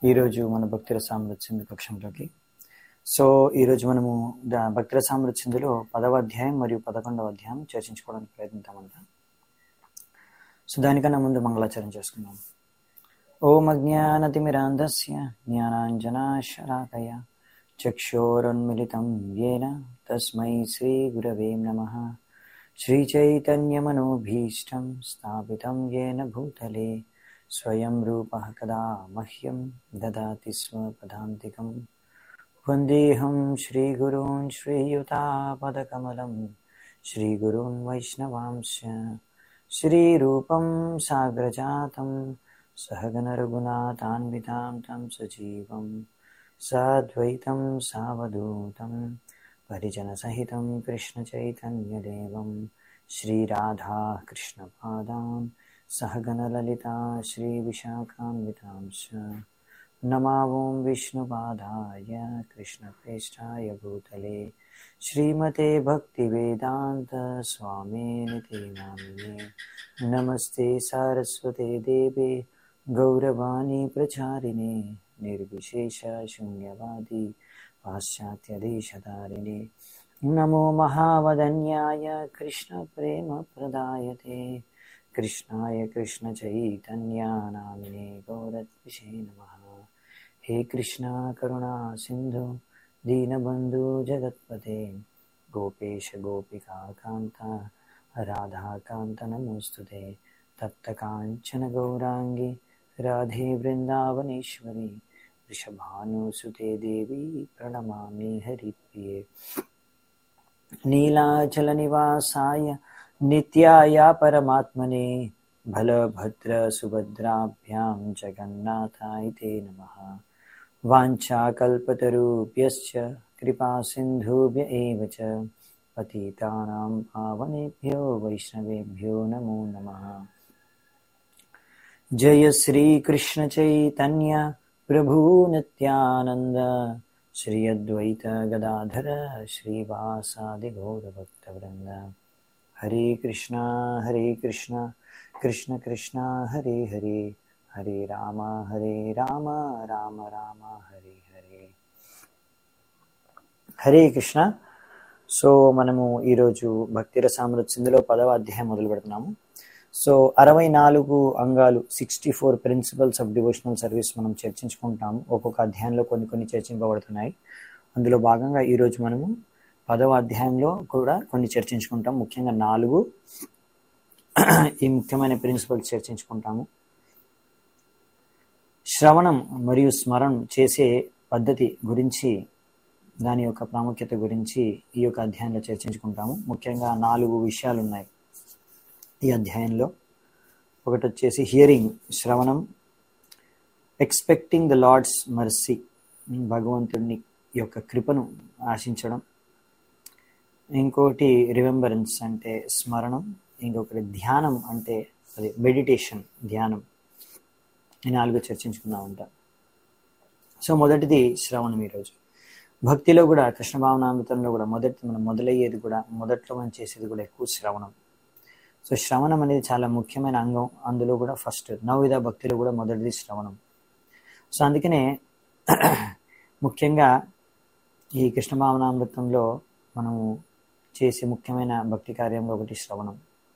ఈరోజు మన భక్తుల సామరస్యందు పక్షంలోకి సో ఈరోజు మనము ద- భక్తుల సామరస్యందులో పదవ అధ్యాయం మరియు పదకొండవ అధ్యాయం చర్చించుకోవడానికి ప్రయత్నిద్దామంట సో దానికన్నా ముందు మంగళాచరణ చేసుకుందాం ఓం అజ్ఞానతిమిరాంధస్య జ్ఞానాంజనాశరాకయ చక్షోరున్మిలితం येन తస్మై శ్రీగురవే నమః श्रीचैतन्यमनोभीष्टं स्थापितं येन भूतले स्वयं रूपः कदा मह्यं ददाति स्वपदान्तिकं वन्देऽहं श्रीगुरून् श्रीयुतापदकमलं श्रीगुरून् वैष्णवांश्च श्रीरूपं साग्रजातं सहगनरघुनाथान्वितां तं सजीवं साद्वैतं सावधूतं परिजनसहितं कृष्णचैतन्यदेवं श्रीराधा कृष्णपादान् सहगणललिता श्रीविशाखान्वितांश्च नमावों विष्णुपादाय कृष्णप्रेष्ठाय भूतले श्रीमते भक्तिवेदान्तस्वामिनिति नामिने नमस्ते सारस्वते देवे गौरवाणी प्रचारिणे निर्विशेषशून्यवादी पाश्चात्यदेशधारिणे नमो महावदन्याय कृष्णप्रेमप्रदायते कृष्णाय कृष्णचैतन्यानामिने गौरद्विषे नमः हे कृष्णा करुणा सिन्धु दीनबन्धु जगत्पते गोपेश गोपिकान्ता राधाकान्त नमोऽस्तु ते तप्तकाञ्चन गौराङ्गी राधे वृन्दावनेश्वरी वृषभानुसुते देवी प्रणमामि हरिप्रिये नीलाचलनिवासाय नित्याय परमात्मने बलभद्रसुभद्राभ्यां जगन्नाथाय ते नमः वाञ्छाकल्पतरुभ्यश्च कृपासिन्धुभ्य एव च पतितानां पावनेभ्यो वैष्णवेभ्यो नमो नमः जय श्रीकृष्णचैतन्य प्रभु नित्यानन्द श्री अद्वैत गदाधर श्रीवासादिगौरभक्तवृन्द हरे कृष्णा हरे कृष्णा कृष्ण कृष्णा हरे हरे हरे राम हरे राम राम राम हरे హరే హరే కృష్ణ సో మనము ఈరోజు భక్తిర సామృత్సిందులో పదవ అధ్యాయం మొదలు పెడుతున్నాము సో అరవై నాలుగు అంగాలు sixty four principles of devotional service మనం చర్చించుకుంటాము ఒక్కొక్క అధ్యాయంలో కొన్ని కొన్ని చర్చింపబడుతున్నాయి అందులో భాగంగా ఈరోజు మనము పదవ అధ్యాయంలో కూడా కొన్ని చర్చించుకుంటాం ముఖ్యంగా నాలుగు ఈ ముఖ్యమైన ప్రిన్సిపల్స్ చర్చించుకుంటాము శ్రవణం మరియు స్మరణం చేసే పద్ధతి గురించి దాని యొక్క ప్రాముఖ్యత గురించి ఈ యొక్క అధ్యాయంలో చర్చించుకుంటాము ముఖ్యంగా నాలుగు విషయాలు ఉన్నాయి ఈ అధ్యాయంలో ఒకటి వచ్చేసి హియరింగ్ శ్రవణం ఎక్స్పెక్టింగ్ ద లార్డ్స్ మర్సీ భగవంతుడిని యొక్క కృపను ఆశించడం ఇంకోటి రిమెంబరెన్స్ అంటే స్మరణం ఇంకొకటి ధ్యానం అంటే అది మెడిటేషన్ ధ్యానం ఈ నాలుగు చర్చించుకుందాం ఉంటా సో మొదటిది శ్రవణం ఈరోజు భక్తిలో కూడా కృష్ణ భావనామృతంలో కూడా మొదటి మనం మొదలయ్యేది కూడా మొదట్లో మనం చేసేది కూడా ఎక్కువ శ్రవణం సో శ్రవణం అనేది చాలా ముఖ్యమైన అంగం అందులో కూడా ఫస్ట్ నవవిధ భక్తిలో కూడా మొదటిది శ్రవణం సో అందుకనే ముఖ్యంగా ఈ కృష్ణ భావనామృతంలో మనము చేసే ముఖ్యమైన భక్తి కార్యంలో ఒకటి శ్రవణం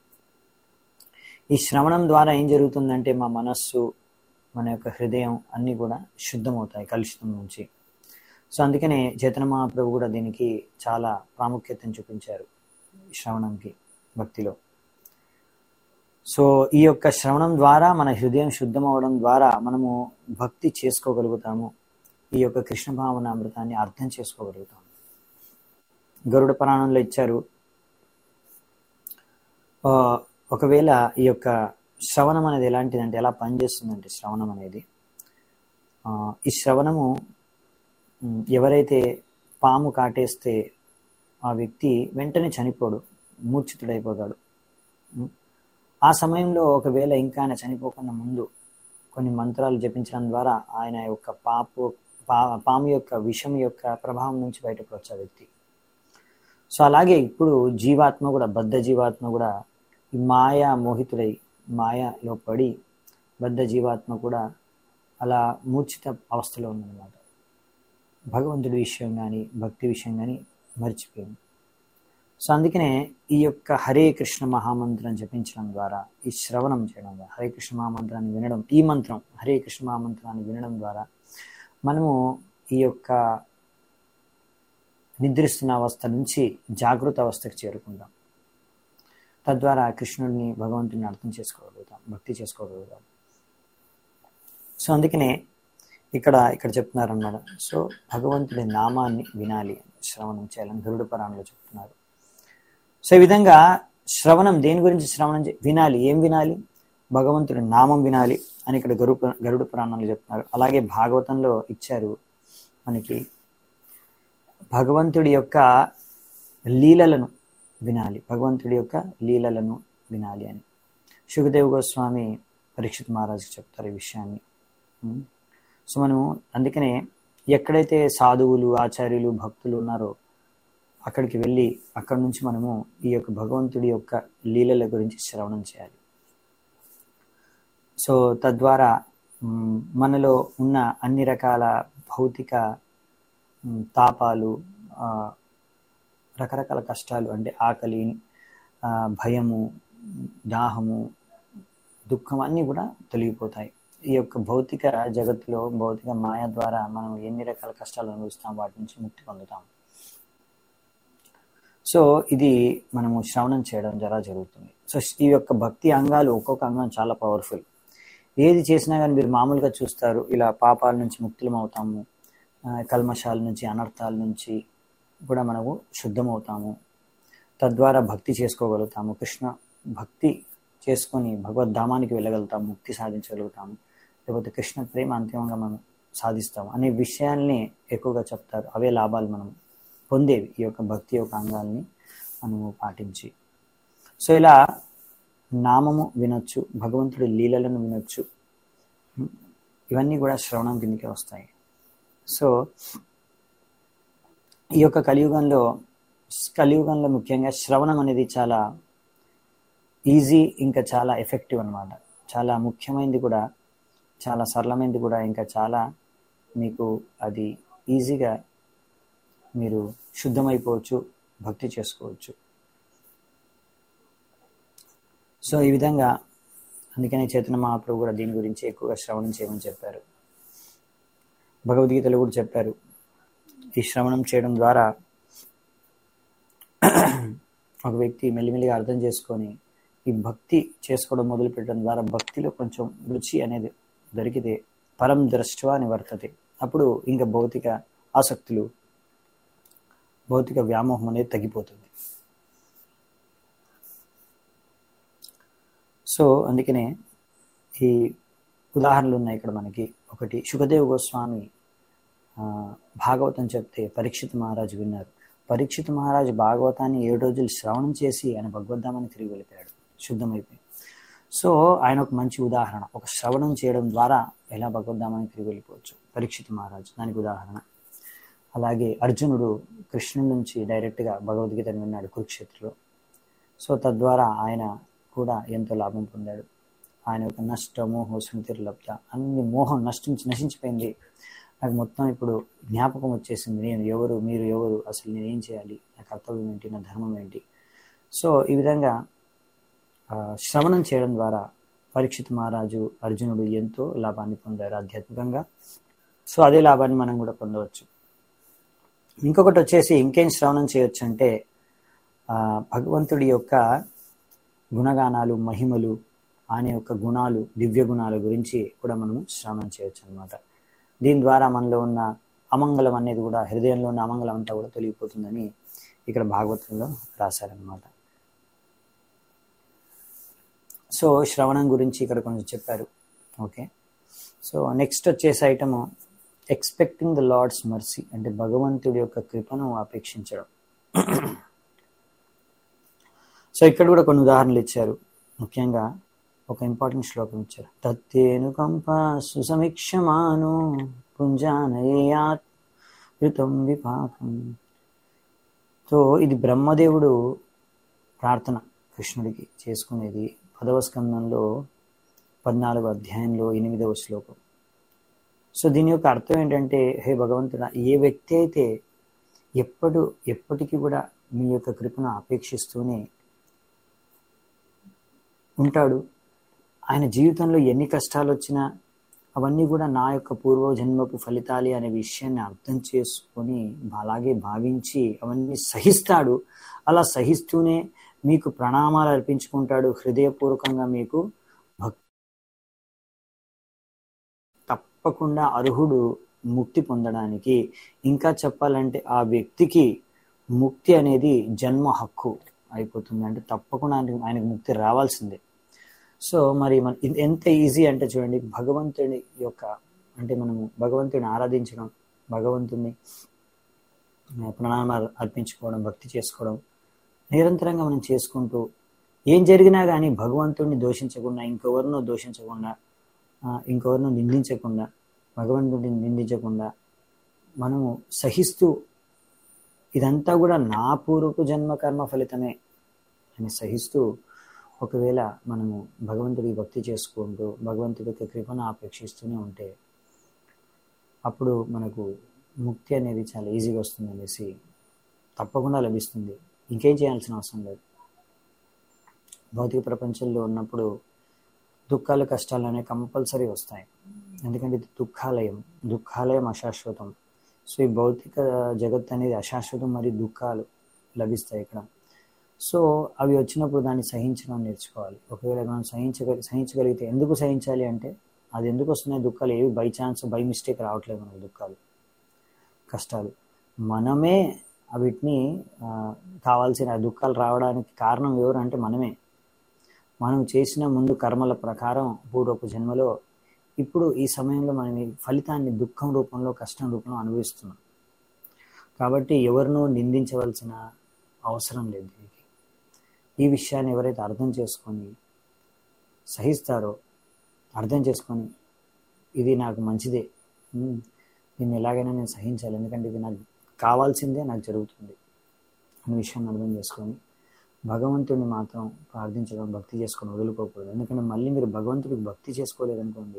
ఈ శ్రవణం ద్వారా ఏం జరుగుతుందంటే మా మనస్సు మన యొక్క హృదయం అన్నీ కూడా శుద్ధమవుతాయి కలుషితం నుంచి సో అందుకనే చైతన్య మహాప్రభు కూడా దీనికి చాలా ప్రాముఖ్యతను చూపించారు శ్రవణంకి భక్తిలో సో ఈ యొక్క శ్రవణం ద్వారా మన హృదయం శుద్ధం అవడం ద్వారా మనము భక్తి చేసుకోగలుగుతాము ఈ యొక్క కృష్ణ భావన అమృతాన్ని అర్థం చేసుకోగలుగుతాము గరుడ పురాణంలో ఇచ్చారు ఆ, ఒకవేళ ఈ యొక్క శ్రవణం అనేది ఎలాంటిదంటే ఎలా పనిచేస్తుందంటే శ్రవణం అనేది ఆ, ఈ శ్రవణము ఉమ్, ఎవరైతే పాము కాటేస్తే ఆ వ్యక్తి వెంటనే చనిపోడు మూర్ఛితుడైపోతాడు ఉమ్, ఆ సమయంలో ఒకవేళ ఇంకా ఆయన చనిపోకుండా ముందు కొన్ని మంత్రాలు జపించడం ద్వారా ఆయన యొక్క పాపు పా పాము యొక్క విషం యొక్క ప్రభావం నుంచి బయటపడవచ్చు ఆ వ్యక్తి సో అలాగే ఇప్పుడు జీవాత్మ కూడా బద్ధ జీవాత్మ కూడా ఈ మాయా మోహితుడై మాయలో పడి బద్ధ జీవాత్మ కూడా అలా మూర్ఛిత అవస్థలో ఉందన్నమాట భగవంతుడి విషయం కానీ భక్తి విషయం కానీ మర్చిపోయింది సో అందుకనే ఈ యొక్క హరే కృష్ణ మహామంత్రం జపించడం ద్వారా ఈ శ్రవణం చేయడం ద్వారా హరే కృష్ణ మహామంత్రాన్ని వినడం ఈ మంత్రం హరే కృష్ణ మహామంత్రాన్ని వినడం ద్వారా మనము ఈ యొక్క నిద్రిస్తున్న అవస్థ నుంచి జాగృత అవస్థకు చేరుకుంటాం తద్వారా కృష్ణుడిని భగవంతుని అర్థం చేసుకోగలుగుతాం భక్తి చేసుకోగలుగుతాం సో అందుకనే ఇక్కడ ఇక్కడ చెప్తున్నారు అన్నమాట సో భగవంతుడి నామాన్ని వినాలి శ్రవణం చేయాలని గరుడు పురాణంలో చెప్తున్నారు సో ఈ విధంగా శ్రవణం దేని గురించి శ్రవణం వినాలి ఏం వినాలి భగవంతుడి నామం వినాలి అని ఇక్కడ గరు గరుడు పురాణంలో చెప్తున్నారు అలాగే భాగవతంలో ఇచ్చారు మనకి భగవంతుడి యొక్క లీలలను వినాలి భగవంతుడి యొక్క లీలలను వినాలి అని సుఖదేవ్ గోస్వామి పరీక్షిత్ మహారాజుకి చెప్తారు ఈ విషయాన్ని సో మనము అందుకనే ఎక్కడైతే సాధువులు ఆచార్యులు భక్తులు ఉన్నారో అక్కడికి వెళ్ళి అక్కడి నుంచి మనము ఈ యొక్క భగవంతుడి యొక్క లీలల గురించి శ్రవణం చేయాలి సో తద్వారా మనలో ఉన్న అన్ని రకాల భౌతిక తాపాలు రకరకాల కష్టాలు అంటే ఆకలి భయము దాహము దుఃఖం అన్నీ కూడా తొలగిపోతాయి ఈ యొక్క భౌతిక జగత్తులో భౌతిక మాయ ద్వారా మనం ఎన్ని రకాల కష్టాలు అనుభవిస్తాం వాటి నుంచి ముక్తి పొందుతాం సో ఇది మనము శ్రవణం చేయడం ద్వారా జరుగుతుంది సో ఈ యొక్క భక్తి అంగాలు ఒక్కొక్క అంగం చాలా పవర్ఫుల్ ఏది చేసినా కానీ మీరు మామూలుగా చూస్తారు ఇలా పాపాల నుంచి ముక్తులం అవుతాము కల్మషాల నుంచి అనర్థాల నుంచి కూడా మనము శుద్ధమవుతాము తద్వారా భక్తి చేసుకోగలుగుతాము కృష్ణ భక్తి చేసుకొని భగవద్ధామానికి వెళ్ళగలుగుతాము ముక్తి సాధించగలుగుతాము లేకపోతే కృష్ణ ప్రేమ అంతిమంగా మనం సాధిస్తాము అనే విషయాల్ని ఎక్కువగా చెప్తారు అవే లాభాలు మనం పొందేవి ఈ యొక్క భక్తి యొక్క అంగాల్ని మనము పాటించి సో ఇలా నామము వినొచ్చు భగవంతుడి లీలలను వినొచ్చు ఇవన్నీ కూడా శ్రవణం కిందకే వస్తాయి సో ఈ యొక్క కలియుగంలో కలియుగంలో ముఖ్యంగా శ్రవణం అనేది చాలా ఈజీ ఇంకా చాలా ఎఫెక్టివ్ అనమాట చాలా ముఖ్యమైనది కూడా చాలా సరళమైనది కూడా ఇంకా చాలా మీకు అది ఈజీగా మీరు శుద్ధమైపోవచ్చు భక్తి చేసుకోవచ్చు సో ఈ విధంగా అందుకనే చైతన్య మహాప్రభు కూడా దీని గురించి ఎక్కువగా శ్రవణం చేయమని చెప్పారు భగవద్గీతలో కూడా చెప్పారు ఈ శ్రవణం చేయడం ద్వారా ఒక వ్యక్తి మెల్లిమెల్లిగా అర్థం చేసుకొని ఈ భక్తి చేసుకోవడం మొదలు పెట్టడం ద్వారా భక్తిలో కొంచెం రుచి అనేది దొరికితే పరం దృష్ట్వా నివర్తతే అప్పుడు ఇంకా భౌతిక ఆసక్తులు భౌతిక వ్యామోహం అనేది తగ్గిపోతుంది సో అందుకనే ఈ ఉదాహరణలు ఉన్నాయి ఇక్కడ మనకి ఒకటి సుఖదేవ్ గోస్వామి భాగవతం చెప్తే పరీక్షిత్ మహారాజు విన్నారు పరీక్షిత్ మహారాజు భాగవతాన్ని ఏడు రోజులు శ్రవణం చేసి ఆయన భగవద్ధామాన్ని తిరిగి వెళ్ళిపోయాడు శుద్ధమైపోయి సో ఆయన ఒక మంచి ఉదాహరణ ఒక శ్రవణం చేయడం ద్వారా ఎలా భగవద్ధామాన్ని తిరిగి వెళ్ళిపోవచ్చు పరీక్షిత్ మహారాజు దానికి ఉదాహరణ అలాగే అర్జునుడు కృష్ణుడి నుంచి డైరెక్ట్గా భగవద్గీతను విన్నాడు కురుక్షేత్రలో సో తద్వారా ఆయన కూడా ఎంతో లాభం పొందాడు ఆయన యొక్క నష్ట మోహ స్మృతిర్లబ్ధ అన్ని మోహం నష్టించి నశించిపోయింది నాకు మొత్తం ఇప్పుడు జ్ఞాపకం వచ్చేసింది నేను ఎవరు మీరు ఎవరు అసలు నేను ఏం చేయాలి నా కర్తవ్యం ఏంటి నా ధర్మం ఏంటి సో ఈ విధంగా శ్రవణం చేయడం ద్వారా పరీక్షిత్ మహారాజు అర్జునుడు ఎంతో లాభాన్ని పొందారు ఆధ్యాత్మికంగా సో అదే లాభాన్ని మనం కూడా పొందవచ్చు ఇంకొకటి వచ్చేసి ఇంకేం శ్రవణం చేయొచ్చు అంటే భగవంతుడి యొక్క గుణగానాలు మహిమలు ఆయన యొక్క గుణాలు దివ్య గుణాల గురించి కూడా మనము శ్రవణం చేయొచ్చు అనమాట దీని ద్వారా మనలో ఉన్న అమంగళం అనేది కూడా హృదయంలో ఉన్న అమంగళం అంతా కూడా తొలగిపోతుందని ఇక్కడ భాగవతంలో రాశారనమాట సో శ్రవణం గురించి ఇక్కడ కొంచెం చెప్పారు ఓకే సో నెక్స్ట్ వచ్చేసి item expecting the lord's mercy అంటే భగవంతుడి యొక్క కృపను అపేక్షించడం సో ఇక్కడ కూడా కొన్ని ఉదాహరణలు ఇచ్చారు ముఖ్యంగా ఒక ఇంపార్టెంట్ శ్లోకం ఇచ్చారు తత్తేను కంప సుసమీక్షమాను పుంజానయాత్ ఋతం విపాకం సో ఇది బ్రహ్మదేవుడు ప్రార్థన కృష్ణుడికి చేసుకునేది పదవ స్కందంలో పద్నాలుగో అధ్యాయంలో ఎనిమిదవ శ్లోకం సో దీని యొక్క అర్థం ఏంటంటే హే భగవంతుడా ఏ వ్యక్తి అయితే ఎప్పుడు ఎప్పటికీ కూడా మీ యొక్క కృపను అపేక్షిస్తూనే ఉంటాడు ఆయన జీవితంలో ఎన్ని కష్టాలు వచ్చినా అవన్నీ కూడా నా యొక్క పూర్వ జన్మపు ఫలితాలే అనే విషయాన్ని అర్థం చేసుకొని అలాగే భావించి అవన్నీ సహిస్తాడు అలా సహిస్తూనే మీకు ప్రణామాలు అర్పించుకుంటాడు హృదయపూర్వకంగా మీకు భక్ తప్పకుండా అర్హుడు ముక్తి పొందడానికి ఇంకా చెప్పాలంటే ఆ వ్యక్తికి ముక్తి అనేది జన్మ హక్కు అయిపోతుంది అంటే తప్పకుండా ఆయనకు ఆయనకు ముక్తి రావాల్సిందే సో మరి మన ఇది ఎంత ఈజీ అంటే చూడండి భగవంతుని యొక్క అంటే మనము భగవంతుని ఆరాధించడం భగవంతుని ప్రణామాలు అర్పించుకోవడం భక్తి చేసుకోవడం నిరంతరంగా మనం చేసుకుంటూ ఏం జరిగినా కానీ భగవంతుడిని దోషించకుండా ఇంకెవరినో దోషించకుండా ఇంకెవరినో నిందించకుండా భగవంతుడిని నిందించకుండా మనము సహిస్తూ ఇదంతా కూడా నా పూర్వపు జన్మ కర్మ ఫలితమే అని సహిస్తూ ఒకవేళ మనము భగవంతుడికి భక్తి చేసుకుంటూ భగవంతుడి యొక్క కృపను ఆపేక్షిస్తూనే ఉంటే అప్పుడు మనకు ముక్తి అనేది చాలా ఈజీగా వస్తుంది అనేసి తప్పకుండా లభిస్తుంది ఇంకేం చేయాల్సిన అవసరం లేదు భౌతిక ప్రపంచంలో ఉన్నప్పుడు దుఃఖాలు కష్టాలు అనేవి కంపల్సరీ వస్తాయి ఎందుకంటే ఇది దుఃఖాలయం దుఃఖాలయం అశాశ్వతం సో ఈ భౌతిక జగత్ అనేది అశాశ్వతం మరియు దుఃఖాలు లభిస్తాయి ఇక్కడ సో అవి వచ్చినప్పుడు దాన్ని సహించడం నేర్చుకోవాలి ఒకవేళ మనం సహించగలి సహించగలిగితే ఎందుకు సహించాలి అంటే అది ఎందుకు వస్తున్నాయి దుఃఖాలు ఏవి బై ఛాన్స్ బై మిస్టేక్ రావట్లేదు మనకు దుఃఖాలు కష్టాలు మనమే వీటిని కావాల్సిన దుఃఖాలు రావడానికి కారణం ఎవరు అంటే మనమే మనం చేసిన ముందు కర్మల ప్రకారం పూర్వపు జన్మలో ఇప్పుడు ఈ సమయంలో మనం ఈ ఫలితాన్ని దుఃఖం రూపంలో కష్టం రూపంలో అనుభవిస్తున్నాం కాబట్టి ఎవరినో నిందించవలసిన అవసరం లేదు దీనికి ఈ విషయాన్ని ఎవరైతే అర్థం చేసుకొని సహిస్తారో అర్థం చేసుకొని ఇది నాకు మంచిదే దీన్ని ఎలాగైనా నేను సహించాలి ఎందుకంటే ఇది నాకు కావాల్సిందే నాకు జరుగుతుంది అనే విషయాన్ని అర్థం చేసుకొని భగవంతుడిని మాత్రం ప్రార్థించడం భక్తి చేసుకొని వదులుకోకూడదు ఎందుకంటే మళ్ళీ మీరు భగవంతుడికి భక్తి చేసుకోలేదనుకోండి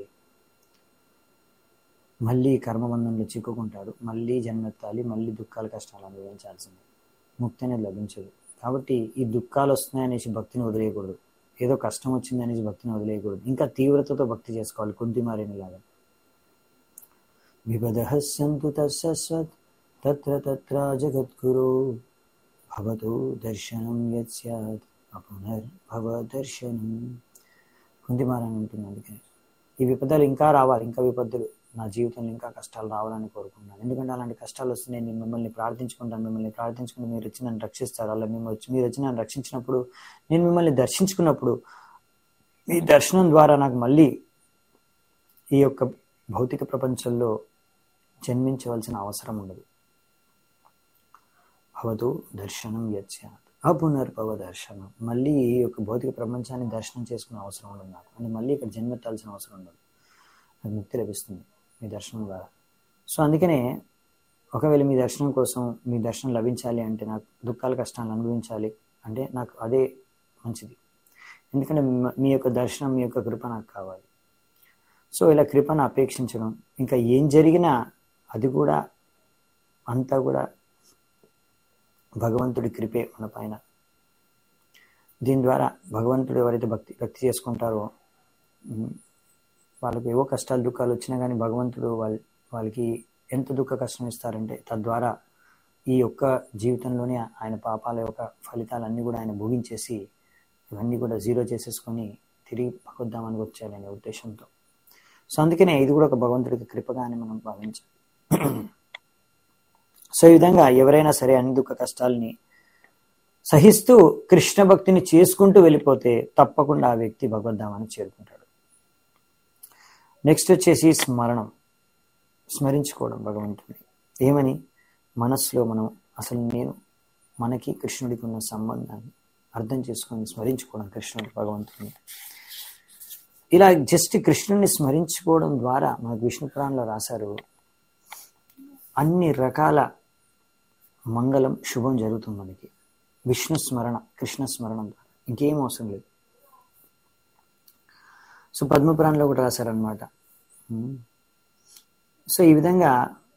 మళ్ళీ కర్మబంధంలో చిక్కుకుంటాడు మళ్ళీ జన్మెత్తాలి మళ్ళీ దుఃఖాలు కష్టాలు అనుభవించాల్సిందే ముక్తి అనేది లభించదు కాబట్టి ఈ దుఃఖాలు వస్తున్నాయనేసి భక్తిని వదిలేయకూడదు ఏదో కష్టం వచ్చింది అనేసి భక్తిని వదిలేయకూడదు ఇంకా తీవ్రతతో భక్తి చేసుకోవాలి కుంతి మారేనిలాగా విపద సంతు తస్సత్ తత్ర తత్ర జగద్గురు భవతు దర్శనం యత్ స్యాత్ అపునర్భవ దర్శనం కుంతిమారని ఉంటుంది అందుకని ఈ విపదలు ఇంకా రావాలి ఇంకా విపత్తులు నా జీవితంలో ఇంకా కష్టాలు రావాలని కోరుకున్నాను ఎందుకంటే అలాంటి కష్టాలు వస్తున్నాయి నేను మిమ్మల్ని ప్రార్థించుకుంటాను మిమ్మల్ని ప్రార్థించుకుంటే మీరు వచ్చి నన్ను రక్షిస్తారు అలా మేము వచ్చి మీరు వచ్చి నన్ను రక్షించినప్పుడు నేను మిమ్మల్ని దర్శించుకున్నప్పుడు మీ దర్శనం ద్వారా నాకు మళ్ళీ ఈ యొక్క భౌతిక ప్రపంచంలో జన్మించవలసిన అవసరం ఉండదు భవతు దర్శనం యత్స్యాత్ అపునర్భవ దర్శనం మళ్ళీ ఈ యొక్క భౌతిక ప్రపంచాన్ని దర్శనం చేసుకునే అవసరం ఉండదు నాకు అంటే మళ్ళీ ఇక్కడ జన్మెత్తాల్సిన అవసరం ఉండదు నాకు ముక్తి లభిస్తుంది మీ దర్శనం ద్వారా సో అందుకనే ఒకవేళ మీ దర్శనం కోసం మీ దర్శనం లభించాలి అంటే నాకు దుఃఖాల కష్టాలను అనుభవించాలి అంటే నాకు అదే మంచిది ఎందుకంటే మీ యొక్క దర్శనం మీ యొక్క కృప నాకు కావాలి సో ఇలా కృపను అపేక్షించడం ఇంకా ఏం జరిగినా అది కూడా అంతా కూడా భగవంతుడి కృపే మన పైన దీని ద్వారా భగవంతుడు ఎవరైతే భక్తి భక్తి చేసుకుంటారో వాళ్ళకి ఏవో కష్టాలు దుఃఖాలు వచ్చినా కానీ భగవంతుడు వాళ్ళ వాళ్ళకి ఎంత దుఃఖ కష్టం ఇస్తారంటే తద్వారా ఈ యొక్క జీవితంలోనే ఆయన పాపాల యొక్క ఫలితాలన్నీ కూడా ఆయన భోగించేసి ఇవన్నీ కూడా జీరో చేసేసుకొని తిరిగి పకొద్దామని వచ్చాయనే ఉద్దేశంతో సో అందుకనే ఇది కూడా ఒక భగవంతుడికి కృపగానే మనం భావించాలి సో ఈ విధంగా ఎవరైనా సరే అన్ని దుఃఖ కష్టాలని సహిస్తూ కృష్ణ భక్తిని చేసుకుంటూ వెళ్ళిపోతే తప్పకుండా ఆ వ్యక్తి భగవద్ధామాన్ని చేరుకుంటాడు నెక్స్ట్ వచ్చేసి స్మరణం స్మరించుకోవడం భగవంతుని ఏమని మనస్సులో మనం అసలు నేను మనకి కృష్ణుడికి ఉన్న సంబంధాన్ని అర్థం చేసుకొని స్మరించుకోవడం కృష్ణుడి భగవంతుని ఇలా జస్ట్ కృష్ణుడిని స్మరించుకోవడం ద్వారా మనకు విష్ణు పురాణంలో రాశారు అన్ని రకాల మంగళం శుభం జరుగుతుంది మనకి విష్ణు స్మరణ కృష్ణ స్మరణం ద్వారా ఇంకేం అవసరం లేదు సో పద్మపురాణంలో కూడా రాశారనమాట సో ఈ విధంగా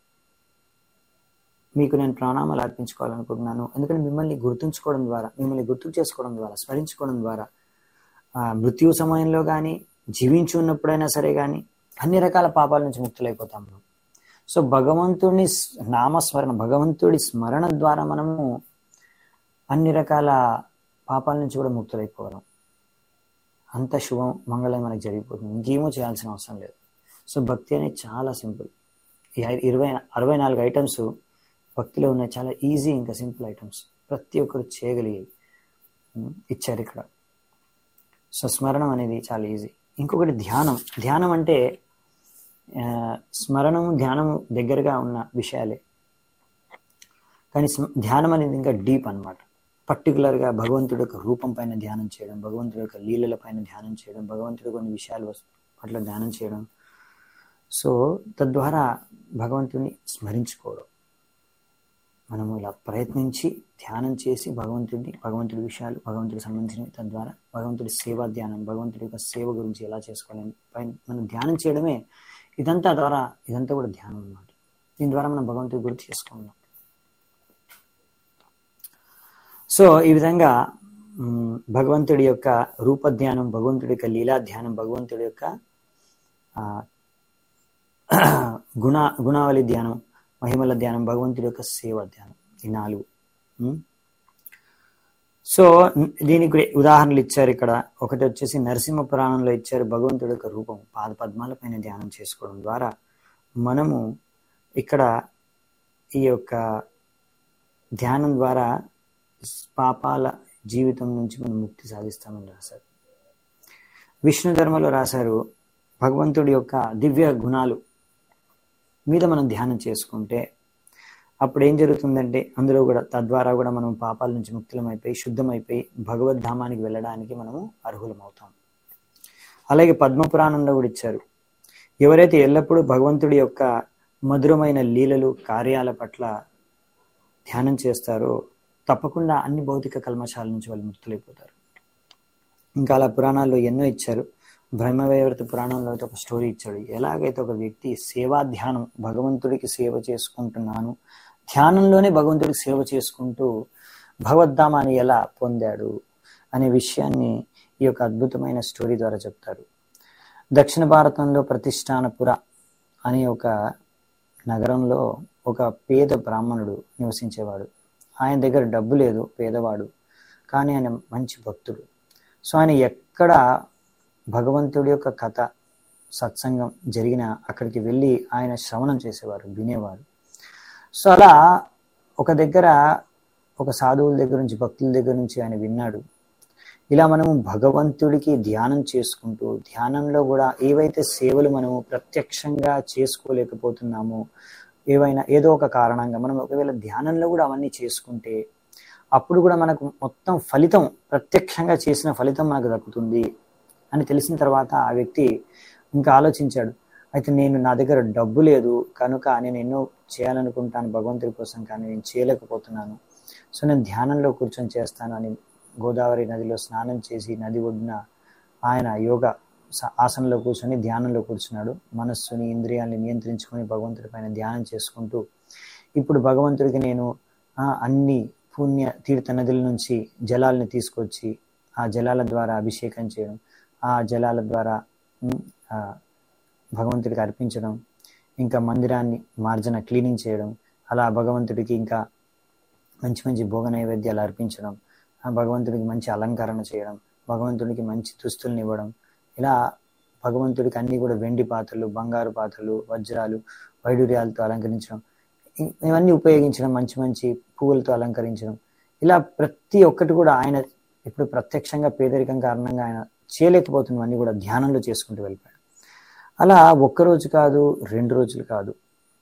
మీకు నేను ప్రణామాలు అర్పించుకోవాలనుకుంటున్నాను ఎందుకంటే మిమ్మల్ని గుర్తుంచుకోవడం ద్వారా మిమ్మల్ని గుర్తు చేసుకోవడం ద్వారా స్మరించుకోవడం ద్వారా ఆ, మృత్యు సమయంలో కానీ జీవించి ఉన్నప్పుడైనా సరే కానీ అన్ని రకాల పాపాల నుంచి ముక్తులైపోతాం మనం సో భగవంతుని స్- నామస్మరణ భగవంతుడి స్మరణ ద్వారా మనము అన్ని రకాల పాపాల నుంచి కూడా ముక్తులైపోగలం అంత శుభం మంగళం మనకి జరిగిపోతుంది ఇంకేమో చేయాల్సిన అవసరం లేదు సో భక్తి అనేది చాలా సింపుల్ ఈ ఐ- ఇరవై అరవై నాలుగు ఐటమ్స్ భక్తిలో ఉన్నాయి చాలా ఈజీ ఇంకా సింపుల్ ఐటమ్స్ ప్రతి ఒక్కరు చేయగలిగేవి ఉమ్, ఇచ్చారు ఇక్కడ సో స్మరణం అనేది చాలా ఈజీ ఇంకొకటి ధ్యానం ధ్యానం అంటే ఆ, స్మరణం ధ్యానం దగ్గరగా ఉన్న విషయాలే కానీ స్మ- ధ్యానం అనేది ఇంకా డీప్ అనమాట పర్టికులర్గా భగవంతుడి యొక్క రూపం పైన ధ్యానం చేయడం భగవంతుడి యొక్క లీలల పైన ధ్యానం చేయడం భగవంతుడి కొన్ని విషయాలు వస్- పట్ల ధ్యానం చేయడం సో తద్వారా భగవంతుని స్మరించుకోవడం మనము ఇలా ప్రయత్నించి ధ్యానం చేసి భగవంతుడిని భగవంతుడి విషయాలు భగవంతుడికి సంబంధించినవి తద్వారా భగవంతుడి సేవా ధ్యానం భగవంతుడి యొక్క సేవ గురించి ఎలా చేసుకోవాలని పైన మనం ధ్యానం చేయడమే ఇదంతా ద్వారా ఇదంతా కూడా ధ్యానం అన్నమాట దీని ద్వారా మనం భగవంతుడి గురించి చేసుకున్నాం సో ఈ విధంగా మ్, భగవంతుడి యొక్క రూప ధ్యానం భగవంతుడి యొక్క లీలా ధ్యానం భగవంతుడి యొక్క ఆ, గుణ గుణావళి ధ్యానం మహిమల ధ్యానం భగవంతుడి యొక్క సేవ ధ్యానం ఈ నాలుగు మ్? సో న్- దీనికి కూడా ఉదాహరణలు ఇచ్చారు ఇక్కడ ఒకటి వచ్చేసి నరసింహ పురాణంలో ఇచ్చారు భగవంతుడి యొక్క రూపం పాద పద్మాల పైన ధ్యానం చేసుకోవడం ద్వారా మనము ఇక్కడ ఈ యొక్క ధ్యానం ద్వారా పాపాల జీవితం నుంచి మనం ముక్తి సాధిస్తామని రాశారు విష్ణు ధర్మలో రాశారు భగవంతుడి యొక్క దివ్య గుణాలు మీద మనం ధ్యానం చేసుకుంటే అప్పుడు ఏం జరుగుతుందంటే అందులో కూడా తద్వారా కూడా మనం పాపాల నుంచి ముక్తులమైపోయి శుద్ధమైపోయి భగవద్ధామానికి వెళ్ళడానికి మనము అర్హులమవుతాం అలాగే పద్మపురాణంలో కూడా ఇచ్చారు ఎవరైతే ఎల్లప్పుడూ భగవంతుడి యొక్క మధురమైన లీలలు కార్యాల పట్ల ధ్యానం చేస్తారో తప్పకుండా అన్ని భౌతిక కల్మశాల నుంచి వాళ్ళు ముక్తులైపోతారు ఇంకా అలా పురాణాల్లో ఎన్నో ఇచ్చారు బ్రహ్మవేవర్త పురాణంలో అయితే ఒక స్టోరీ ఇచ్చాడు ఎలాగైతే ఒక వ్యక్తి సేవా ధ్యానం భగవంతుడికి సేవ చేసుకుంటున్నాను ధ్యానంలోనే భగవంతుడికి సేవ చేసుకుంటూ భగవద్ధామాన్ని ఎలా పొందాడు అనే విషయాన్ని ఈ యొక్క అద్భుతమైన స్టోరీ ద్వారా చెప్తారు దక్షిణ భారతంలో ప్రతిష్టానపుర అనే ఒక నగరంలో ఒక పేద బ్రాహ్మణుడు నివసించేవాడు ఆయన దగ్గర డబ్బు లేదు పేదవాడు కానీ ఆయన మంచి భక్తుడు సో ఆయన ఎక్కడ భగవంతుడి యొక్క కథ సత్సంగం జరిగిన అక్కడికి వెళ్ళి ఆయన శ్రవణం చేసేవారు వినేవారు సో అలా ఒక దగ్గర ఒక సాధువుల దగ్గర నుంచి భక్తుల దగ్గర నుంచి ఆయన విన్నాడు ఇలా మనము భగవంతుడికి ధ్యానం చేసుకుంటూ ధ్యానంలో కూడా ఏవైతే సేవలు మనము ప్రత్యక్షంగా చేసుకోలేకపోతున్నామో ఏవైనా ఏదో ఒక కారణంగా మనం ఒకవేళ ధ్యానంలో కూడా అవన్నీ చేసుకుంటే అప్పుడు కూడా మనకు మొత్తం ఫలితం ప్రత్యక్షంగా చేసిన ఫలితం మనకు దక్కుతుంది అని తెలిసిన తర్వాత ఆ వ్యక్తి ఇంకా ఆలోచించాడు అయితే నేను నా దగ్గర డబ్బు లేదు కనుక నేను ఎన్నో చేయాలనుకుంటాను భగవంతుడి కోసం కానీ నేను చేయలేకపోతున్నాను సో నేను ధ్యానంలో కూర్చొని చేస్తాను అని గోదావరి నదిలో స్నానం చేసి నది ఒడ్డున ఆయన యోగ స- ఆసనంలో కూర్చొని ధ్యానంలో కూర్చున్నాడు మనస్సుని ఇంద్రియాల్ని నియంత్రించుకొని భగవంతుడి పైన ధ్యానం చేసుకుంటూ ఇప్పుడు భగవంతుడికి నేను ఆ, అన్ని పుణ్య తీర్థ నదుల నుంచి జలాల్ని తీసుకొచ్చి ఆ జలాల ద్వారా అభిషేకం చేయడం ఆ జలాల ద్వారా ఉమ్, ఆ, భగవంతుడికి అర్పించడం ఇంకా మందిరాన్ని మార్జన క్లీనింగ్ చేయడం అలా భగవంతుడికి ఇంకా మంచి మంచి భోగ నైవేద్యాలు అర్పించడం ఆ భగవంతుడికి మంచి అలంకరణ చేయడం భగవంతుడికి మంచి దుస్తుల్ని ఇవ్వడం ఇలా భగవంతుడికి అన్ని కూడా వెండి పాత్రలు బంగారు పాత్రలు వజ్రాలు వైడూర్యాలతో అలంకరించడం ఇ- ఇవన్నీ ఉపయోగించడం మంచి మంచి పువ్వులతో అలంకరించడం ఇలా ప్రతి ఒక్కటి కూడా ఆయన ఇప్పుడు ప్రత్యక్షంగా పేదరికం కారణంగా ఆయన చేయలేకపోతున్నవన్నీ కూడా ధ్యానంలో చేసుకుంటూ వెళ్ళిపోయాడు అలా ఒక్కరోజు కాదు రెండు రోజులు కాదు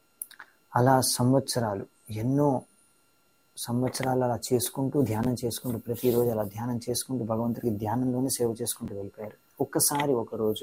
అలా సంవత్సరాలు ఎన్నో సంవత్సరాలు అలా చేసుకుంటూ ధ్యానం చేసుకుంటూ ప్రతిరోజు అలా ధ్యానం చేసుకుంటూ భగవంతుడికి ధ్యానంలోనే సేవ చేసుకుంటూ వెళ్ళిపోయారు ఒక్కసారి ఒక రోజు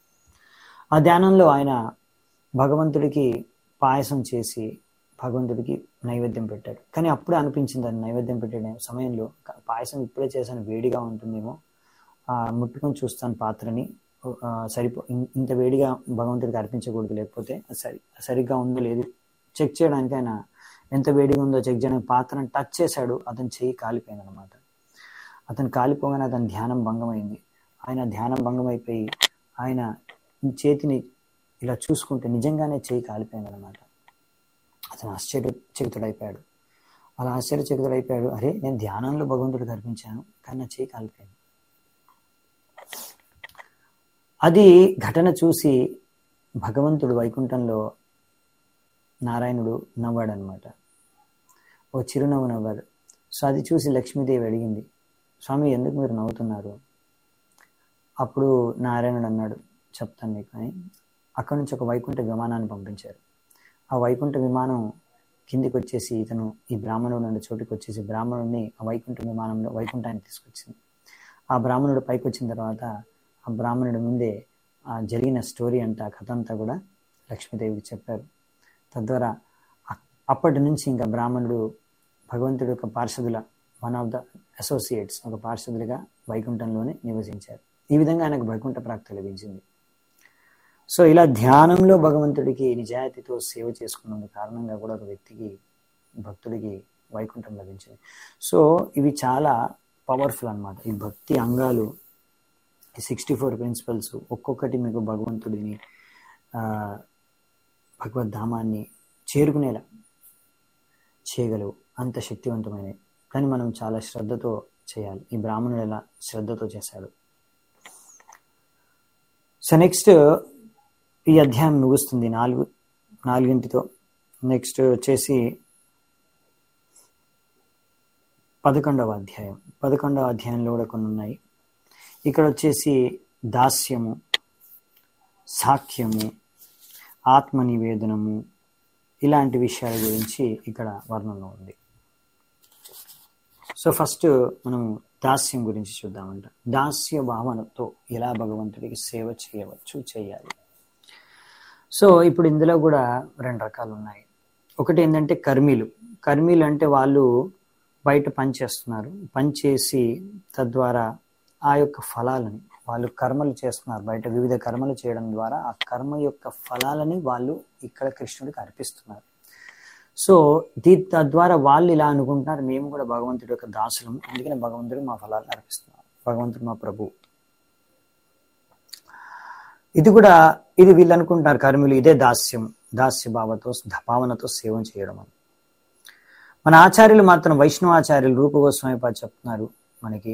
ఆ ధ్యానంలో ఆయన భగవంతుడికి పాయసం చేసి భగవంతుడికి నైవేద్యం పెట్టాడు కానీ అప్పుడే అనిపించింది అది నైవేద్యం పెట్టే సమయంలో "క- పాయసం ఇప్పుడే చేశాను వేడిగా ఉంటుందేమో ఆ, ముట్టుకొని చూస్తాను పాత్రని ఆ, సరిపో ఇన్- ఇంత వేడిగా భగవంతుడికి అర్పించకూడదు లేకపోతే అది సరి సరిగ్గా ఉందో లేదు చెక్ చేయడానికి ఆయన ఎంత వేడిగా ఉందో చెక్ చేయడానికి పాత్రను టచ్ చేశాడు అతని చెయ్యి కాలిపోయింది అనమాట అతను కాలిపోగానే అతని ధ్యానం భంగమైంది ఆయన ధ్యానం భంగం అయిపోయి ఆయన చేతిని ఇలా చూసుకుంటే నిజంగానే చెయ్యి కాలిపోయింది అనమాట అతను ఆశ్చర్యచకితుడైపోయాడు అలా ఆశ్చర్యచకితుడైపోయాడు అరే నేను ధ్యానంలో భగవంతుడికి అర్పించాను కానీ నా చెయ్యి కాలిపోయింది అది ఘటన చూసి భగవంతుడు వైకుంఠంలో నారాయణుడు నవ్వాడనమాట ఓ చిరునవ్వు నవ్వాడు సో అది చూసి లక్ష్మీదేవి అడిగింది స్వామి ఎందుకు మీరు నవ్వుతున్నారు అప్పుడు నారాయణుడు అన్నాడు చెప్తాను మీకు అని అక్కడి నుంచి ఒక వైకుంఠ విమానాన్ని పంపించారు ఆ వైకుంఠ విమానం కిందికి వచ్చేసి ఇతను ఈ బ్రాహ్మణుడు అనే చోటుకి వచ్చేసి బ్రాహ్మణుడిని ఆ వైకుంఠ విమానంలో వైకుంఠానికి తీసుకొచ్చింది ఆ బ్రాహ్మణుడు పైకి వచ్చిన తర్వాత ఆ బ్రాహ్మణుడి ముందే ఆ జరిగిన స్టోరీ అంతా కథ అంతా కూడా లక్ష్మీదేవికి చెప్పారు తద్వారా అ- అప్పటి నుంచి ఇంకా బ్రాహ్మణుడు భగవంతుడి యొక్క పార్షదుల వన్ ఆఫ్ ద అసోసియేట్స్ ఒక పార్షదులుగా వైకుంఠంలోనే నివసించారు ఈ విధంగా ఆయనకు వైకుంఠ ప్రాప్తి లభించింది సో ఇలా ధ్యానంలో భగవంతుడికి నిజాయితీతో సేవ చేసుకున్నందు కారణంగా కూడా ఒక వ్యక్తికి భక్తుడికి వైకుంఠం లభించింది సో ఇవి చాలా పవర్ఫుల్ అన్నమాట ఈ భక్తి అంగాలు ఈ సిక్స్టీ ఫోర్ ప్రిన్సిపల్స్ ఒక్కొక్కటి మీకు భగవంతుడిని ఆ, భగవద్ధామాన్ని చేరుకునేలా చేయగలవు అంత శక్తివంతమైనవి కానీ మనం చాలా శ్రద్ధతో చేయాలి ఈ బ్రాహ్మణుడు ఎలా శ్రద్ధతో చేశాడు సో నెక్స్ట్ ఈ అధ్యాయం ముగుస్తుంది నాలుగు నాలుగింటితో నెక్స్ట్ వచ్చేసి పదకొండవ అధ్యాయం పదకొండవ అధ్యాయంలో కూడా కొన్ని ఉన్నాయి ఇక్కడ వచ్చేసి దాస్యము సాఖ్యము ఆత్మ నివేదనము ఇలాంటి విషయాల గురించి ఇక్కడ వర్ణన ఉంది సో ఫస్ట్ మనం దాస్యం గురించి చూద్దామంట దాస్య భావనతో ఎలా భగవంతుడికి సేవ చేయవచ్చు చేయాలి సో ఇప్పుడు ఇందులో కూడా రెండు రకాలు ఉన్నాయి ఒకటి ఏంటంటే కర్మీలు కర్మీలు అంటే వాళ్ళు బయట పని చేస్తున్నారు పని చేసి తద్వారా ఆ యొక్క ఫలాలని వాళ్ళు కర్మలు చేస్తున్నారు బయట వివిధ కర్మలు చేయడం ద్వారా ఆ కర్మ యొక్క ఫలాలని వాళ్ళు ఇక్కడ కృష్ణుడికి అర్పిస్తున్నారు సో దీ తద్వారా వాళ్ళు ఇలా అనుకుంటున్నారు మేము కూడా భగవంతుడి యొక్క దాసులము అందుకని భగవంతుడు మా ఫలాలను అర్పిస్తున్నారు భగవంతుడు మా ప్రభు ఇది కూడా ఇది వీళ్ళు అనుకుంటున్నారు కర్మలు ఇదే దాస్యం దాస్య భావతో భావనతో సేవ చేయడం అని మన ఆచార్యులు మాత్రం వైష్ణవాచార్యులు రూపగోస్వామి పాద చెప్తున్నారు మనకి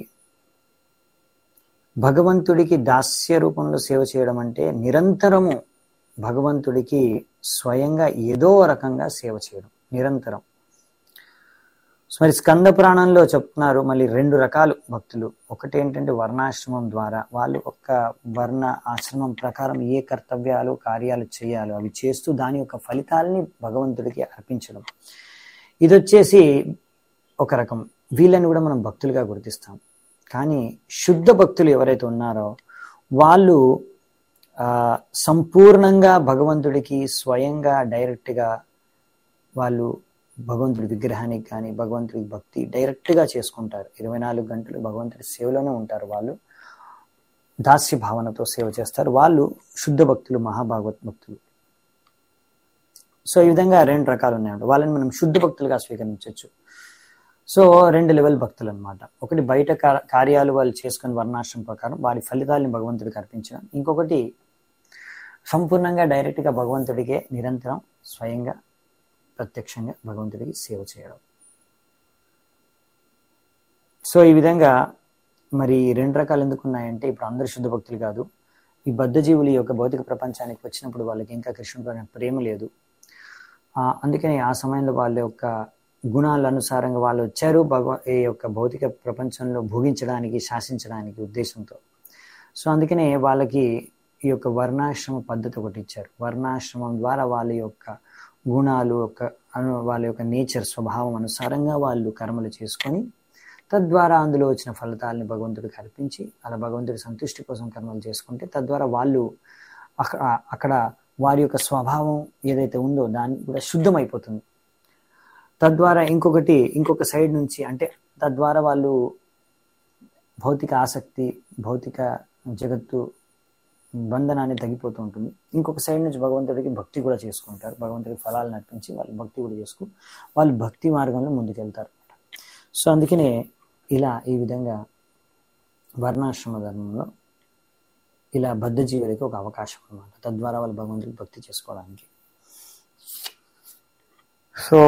భగవంతుడికి దాస్య రూపంలో సేవ చేయడం అంటే నిరంతరము భగవంతుడికి స్వయంగా ఏదో రకంగా సేవ చేయడం నిరంతరం సో మరి స్కంద పురాణంలో చెప్తున్నారు మళ్ళీ రెండు రకాలు భక్తులు ఒకటి ఏంటంటే వర్ణాశ్రమం ద్వారా వాళ్ళు ఒక వర్ణ ఆశ్రమం ప్రకారం ఏ కర్తవ్యాలు కార్యాలు చేయాలో అవి చేస్తూ దాని యొక్క ఫలితాలని భగవంతుడికి అర్పించడం ఇది వచ్చేసి ఒక రకం వీళ్ళని కూడా మనం భక్తులుగా గుర్తిస్తాం కానీ శుద్ధ భక్తులు ఎవరైతే ఉన్నారో వాళ్ళు ఆ, సంపూర్ణంగా భగవంతుడికి స్వయంగా డైరెక్ట్గా వాళ్ళు భగవంతుడి విగ్రహానికి కానీ భగవంతుడికి భక్తి డైరెక్ట్గా చేసుకుంటారు ఇరవై నాలుగు గంటలు భగవంతుడి సేవలోనే ఉంటారు వాళ్ళు దాస్య భావనతో సేవ చేస్తారు వాళ్ళు శుద్ధ భక్తులు మహాభాగవత్ భక్తులు సో ఈ విధంగా రెండు రకాలు ఉన్నాయంట వాళ్ళని మనం శుద్ధ భక్తులుగా స్వీకరించవచ్చు సో రెండు లెవెల్ భక్తులు అనమాట ఒకటి బయట కా- కార్యాలు వాళ్ళు చేసుకుని వర్ణాశ్రమం ప్రకారం వారి ఫలితాలను భగవంతుడికి అర్పించడం ఇంకొకటి సంపూర్ణంగా డైరెక్ట్గా భగవంతుడికే నిరంతరం స్వయంగా ప్రత్యక్షంగా భగవంతుడికి సేవ చేయడం సో ఈ విధంగా మరి ఈ రెండు రకాలు ఎందుకు ఉన్నాయంటే ఇప్పుడు అందరు శుద్ధ భక్తులు కాదు ఈ బద్ధజీవులు ఈ యొక్క భౌతిక ప్రపంచానికి వచ్చినప్పుడు వాళ్ళకి ఇంకా కృష్ణుడి పైన ప్రేమ లేదు ఆ, అందుకని ఆ సమయంలో వాళ్ళ యొక్క గుణాల అనుసారంగా వాళ్ళు వచ్చారు భగవ ఈ యొక్క భౌతిక ప్రపంచంలో భోగించడానికి శాసించడానికి ఉద్దేశంతో సో అందుకనే వాళ్ళకి ఈ యొక్క వర్ణాశ్రమ పద్ధతి ఒకటి ఇచ్చారు వర్ణాశ్రమం ద్వారా వాళ్ళ యొక్క గుణాలు యొక్క అను వాళ్ళ యొక్క నేచర్ స్వభావం అనుసారంగా వాళ్ళు కర్మలు చేసుకొని తద్వారా అందులో వచ్చిన ఫలితాలని భగవంతుడికి అర్పించి అలా భగవంతుడి సంతుష్టి కోసం కర్మలు చేసుకుంటే తద్వారా వాళ్ళు అక్కడ అక్కడ వారి యొక్క స్వభావం ఏదైతే ఉందో దాన్ని కూడా శుద్ధమైపోతుంది తద్వారా ఇంకొకటి ఇంకొక సైడ్ నుంచి అంటే తద్వారా వాళ్ళు భౌతిక ఆసక్తి భౌతిక జగత్తు బంధనాన్ని తగ్గిపోతూ ఉంటుంది ఇంకొక సైడ్ నుంచి భగవంతుడికి భక్తి కూడా చేసుకుంటారు భగవంతుడికి ఫలాలు నడిపించి వాళ్ళు భక్తి కూడా చేసుకు వాళ్ళు భక్తి మార్గంలో ముందుకెళ్తారు సో అందుకనే ఇలా ఈ విధంగా వర్ణాశ్రమ ధర్మంలో ఇలా బద్ధ జీవులకి ఒక అవకాశం అనమాట తద్వారా వాళ్ళు భగవంతుడికి భక్తి చేసుకోవడానికి సో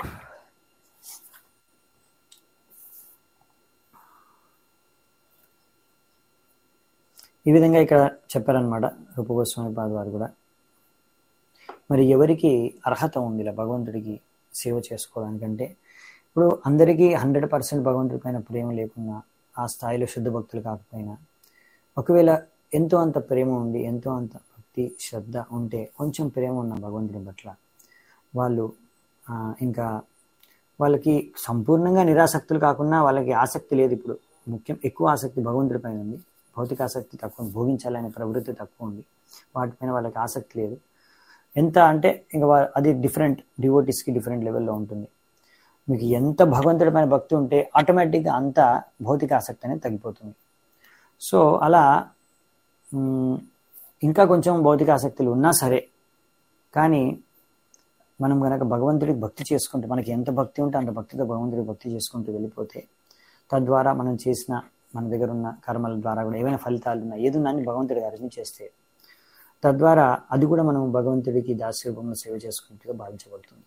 ఈ విధంగా ఇక్కడ చెప్పారనమాట రూపగోస్వామి పాద వారు కూడా మరి ఎవరికి అర్హత ఉంది ఇలా భగవంతుడికి సేవ చేసుకోవడానికంటే ఇప్పుడు అందరికీ హండ్రెడ్ పర్సెంట్ భగవంతుడి పైన ప్రేమ లేకున్నా ఆ స్థాయిలో శుద్ధ భక్తులు కాకపోయినా ఒకవేళ ఎంతో అంత ప్రేమ ఉండి ఎంతో అంత భక్తి శ్రద్ధ ఉంటే కొంచెం ప్రేమ ఉన్న భగవంతుడి పట్ల వాళ్ళు ఆ, ఇంకా వాళ్ళకి సంపూర్ణంగా నిరాసక్తులు కాకుండా వాళ్ళకి ఆసక్తి లేదు ఇప్పుడు ముఖ్యం ఎక్కువ ఆసక్తి భగవంతుడి పైన ఉంది భౌతిక ఆసక్తి తక్కువ ఉంది. భోగించాలనే ప్రవృత్తి తక్కువ ఉంది వాటిపైన వాళ్ళకి ఆసక్తి లేదు ఎంత అంటే ఇంకా వా- అది డిఫరెంట్ డివోటీస్కి డిఫరెంట్ లెవెల్లో ఉంటుంది మీకు ఎంత భగవంతుడి పైన భక్తి ఉంటే ఆటోమేటిక్గా అంత భౌతిక ఆసక్తి అనేది తగ్గిపోతుంది సో అలా మ్, ఇంకా కొంచెం భౌతిక ఆసక్తులు ఉన్నా సరే కానీ మనం కనుక భగవంతుడికి భక్తి చేసుకుంటే మనకి ఎంత భక్తి ఉంటే అంత భక్తితో భగవంతుడికి భక్తి చేసుకుంటూ వెళ్ళిపోతే తద్వారా మనం చేసిన మన దగ్గర ఉన్న కర్మల ద్వారా కూడా ఏవైనా ఫలితాలు ఉన్నా ఏది ఉన్నా అని భగవంతుడికి అర్జన చేస్తే తద్వారా అది కూడా మనం భగవంతుడికి దాస్యరూపంలో సేవ చేసుకున్నట్టుగా భావించబడుతుంది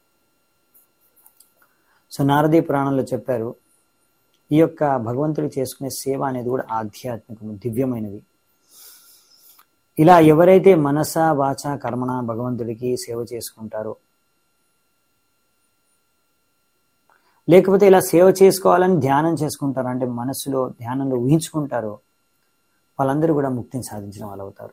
సో నారదీ పురాణంలో చెప్పారు ఈ యొక్క భగవంతుడికి చేసుకునే సేవ అనేది కూడా ఆధ్యాత్మికము దివ్యమైనది ఇలా ఎవరైతే మనస వాచ కర్మణ భగవంతుడికి సేవ చేసుకుంటారో లేకపోతే ఇలా సేవ చేసుకోవాలని ధ్యానం చేసుకుంటారు అంటే మనసులో ధ్యానంలో ఊహించుకుంటారో వాళ్ళందరూ కూడా ముక్తిని సాధించిన వాళ్ళు అవుతారు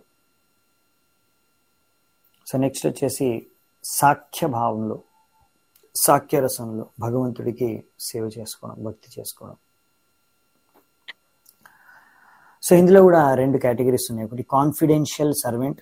సో నెక్స్ట్ వచ్చేసి సాఖ్య భావంలో సాఖ్య రసంలో భగవంతుడికి సేవ చేసుకోవడం భక్తి చేసుకోవడం సో ఇందులో కూడా రెండు కేటగిరీస్ ఉన్నాయి ఒకటి కాన్ఫిడెన్షియల్ సర్వెంట్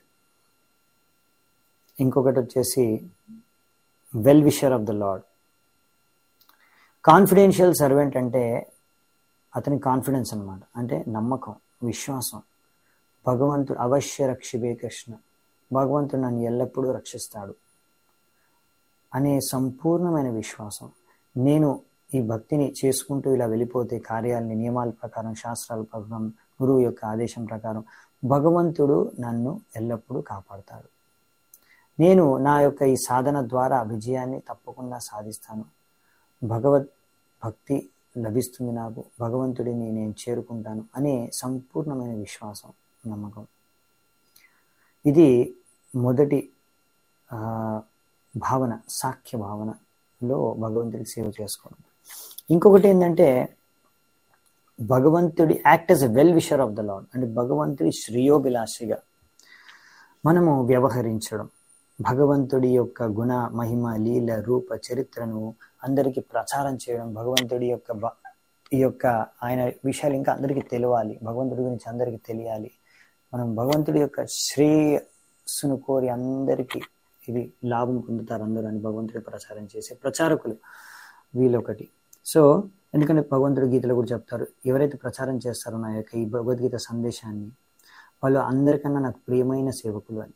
ఇంకొకటి వచ్చేసి well wisher of the lord confidential servant అంటే అతని కాన్ఫిడెన్స్ అన్నమాట అంటే నమ్మకం విశ్వాసం భగవంతుడు అవశ్య రక్షిబే కృష్ణ భగవంతుడు నన్ను ఎల్లప్పుడూ రక్షిస్తాడు అనే సంపూర్ణమైన విశ్వాసం నేను ఈ భక్తిని చేసుకుంటూ ఇలా వెళ్ళిపోతే కార్యాలని నియమాల ప్రకారం శాస్త్రాల ప్రకారం గురువు యొక్క ఆదేశం ప్రకారం భగవంతుడు నన్ను ఎల్లప్పుడూ కాపాడుతాడు నేను నా యొక్క ఈ సాధన ద్వారా విజయాన్ని తప్పకుండా సాధిస్తాను భగవద్ భక్తి లభిస్తుంది నాకు భగవంతుడిని నేను చేరుకుంటాను అనే సంపూర్ణమైన విశ్వాసం నమ్మకం ఇది మొదటి ఆ, భావన సాఖ్య భావనలో భగవంతుడికి సేవ చేసుకోవడం ఇంకొకటి ఏంటంటే భగవంతుడి act as a well wisher of the lord అంటే భగవంతుడి శ్రేయోభిలాషిగా మనము వ్యవహరించడం భగవంతుడి యొక్క గుణ మహిమ లీల రూప చరిత్రను అందరికీ ప్రచారం చేయడం భగవంతుడి యొక్క బ- ఈ యొక్క ఆయన విషయాలు ఇంకా అందరికీ తెలియాలి భగవంతుడి గురించి అందరికీ తెలియాలి మనం భగవంతుడి యొక్క శ్రేయస్సును కోరి అందరికీ ఇది లాభం పొందుతారు అందరూ అని భగవంతుడి ప్రచారం చేసే ప్రచారకులు వీళ్ళొకటి సో ఎందుకంటే భగవంతుడి గీతలో కూడా చెప్తారు ఎవరైతే ప్రచారం చేస్తారో నా యొక్క ఈ భగవద్గీత సందేశాన్ని వాళ్ళు అందరికన్నా నాకు ప్రియమైన సేవకులు అని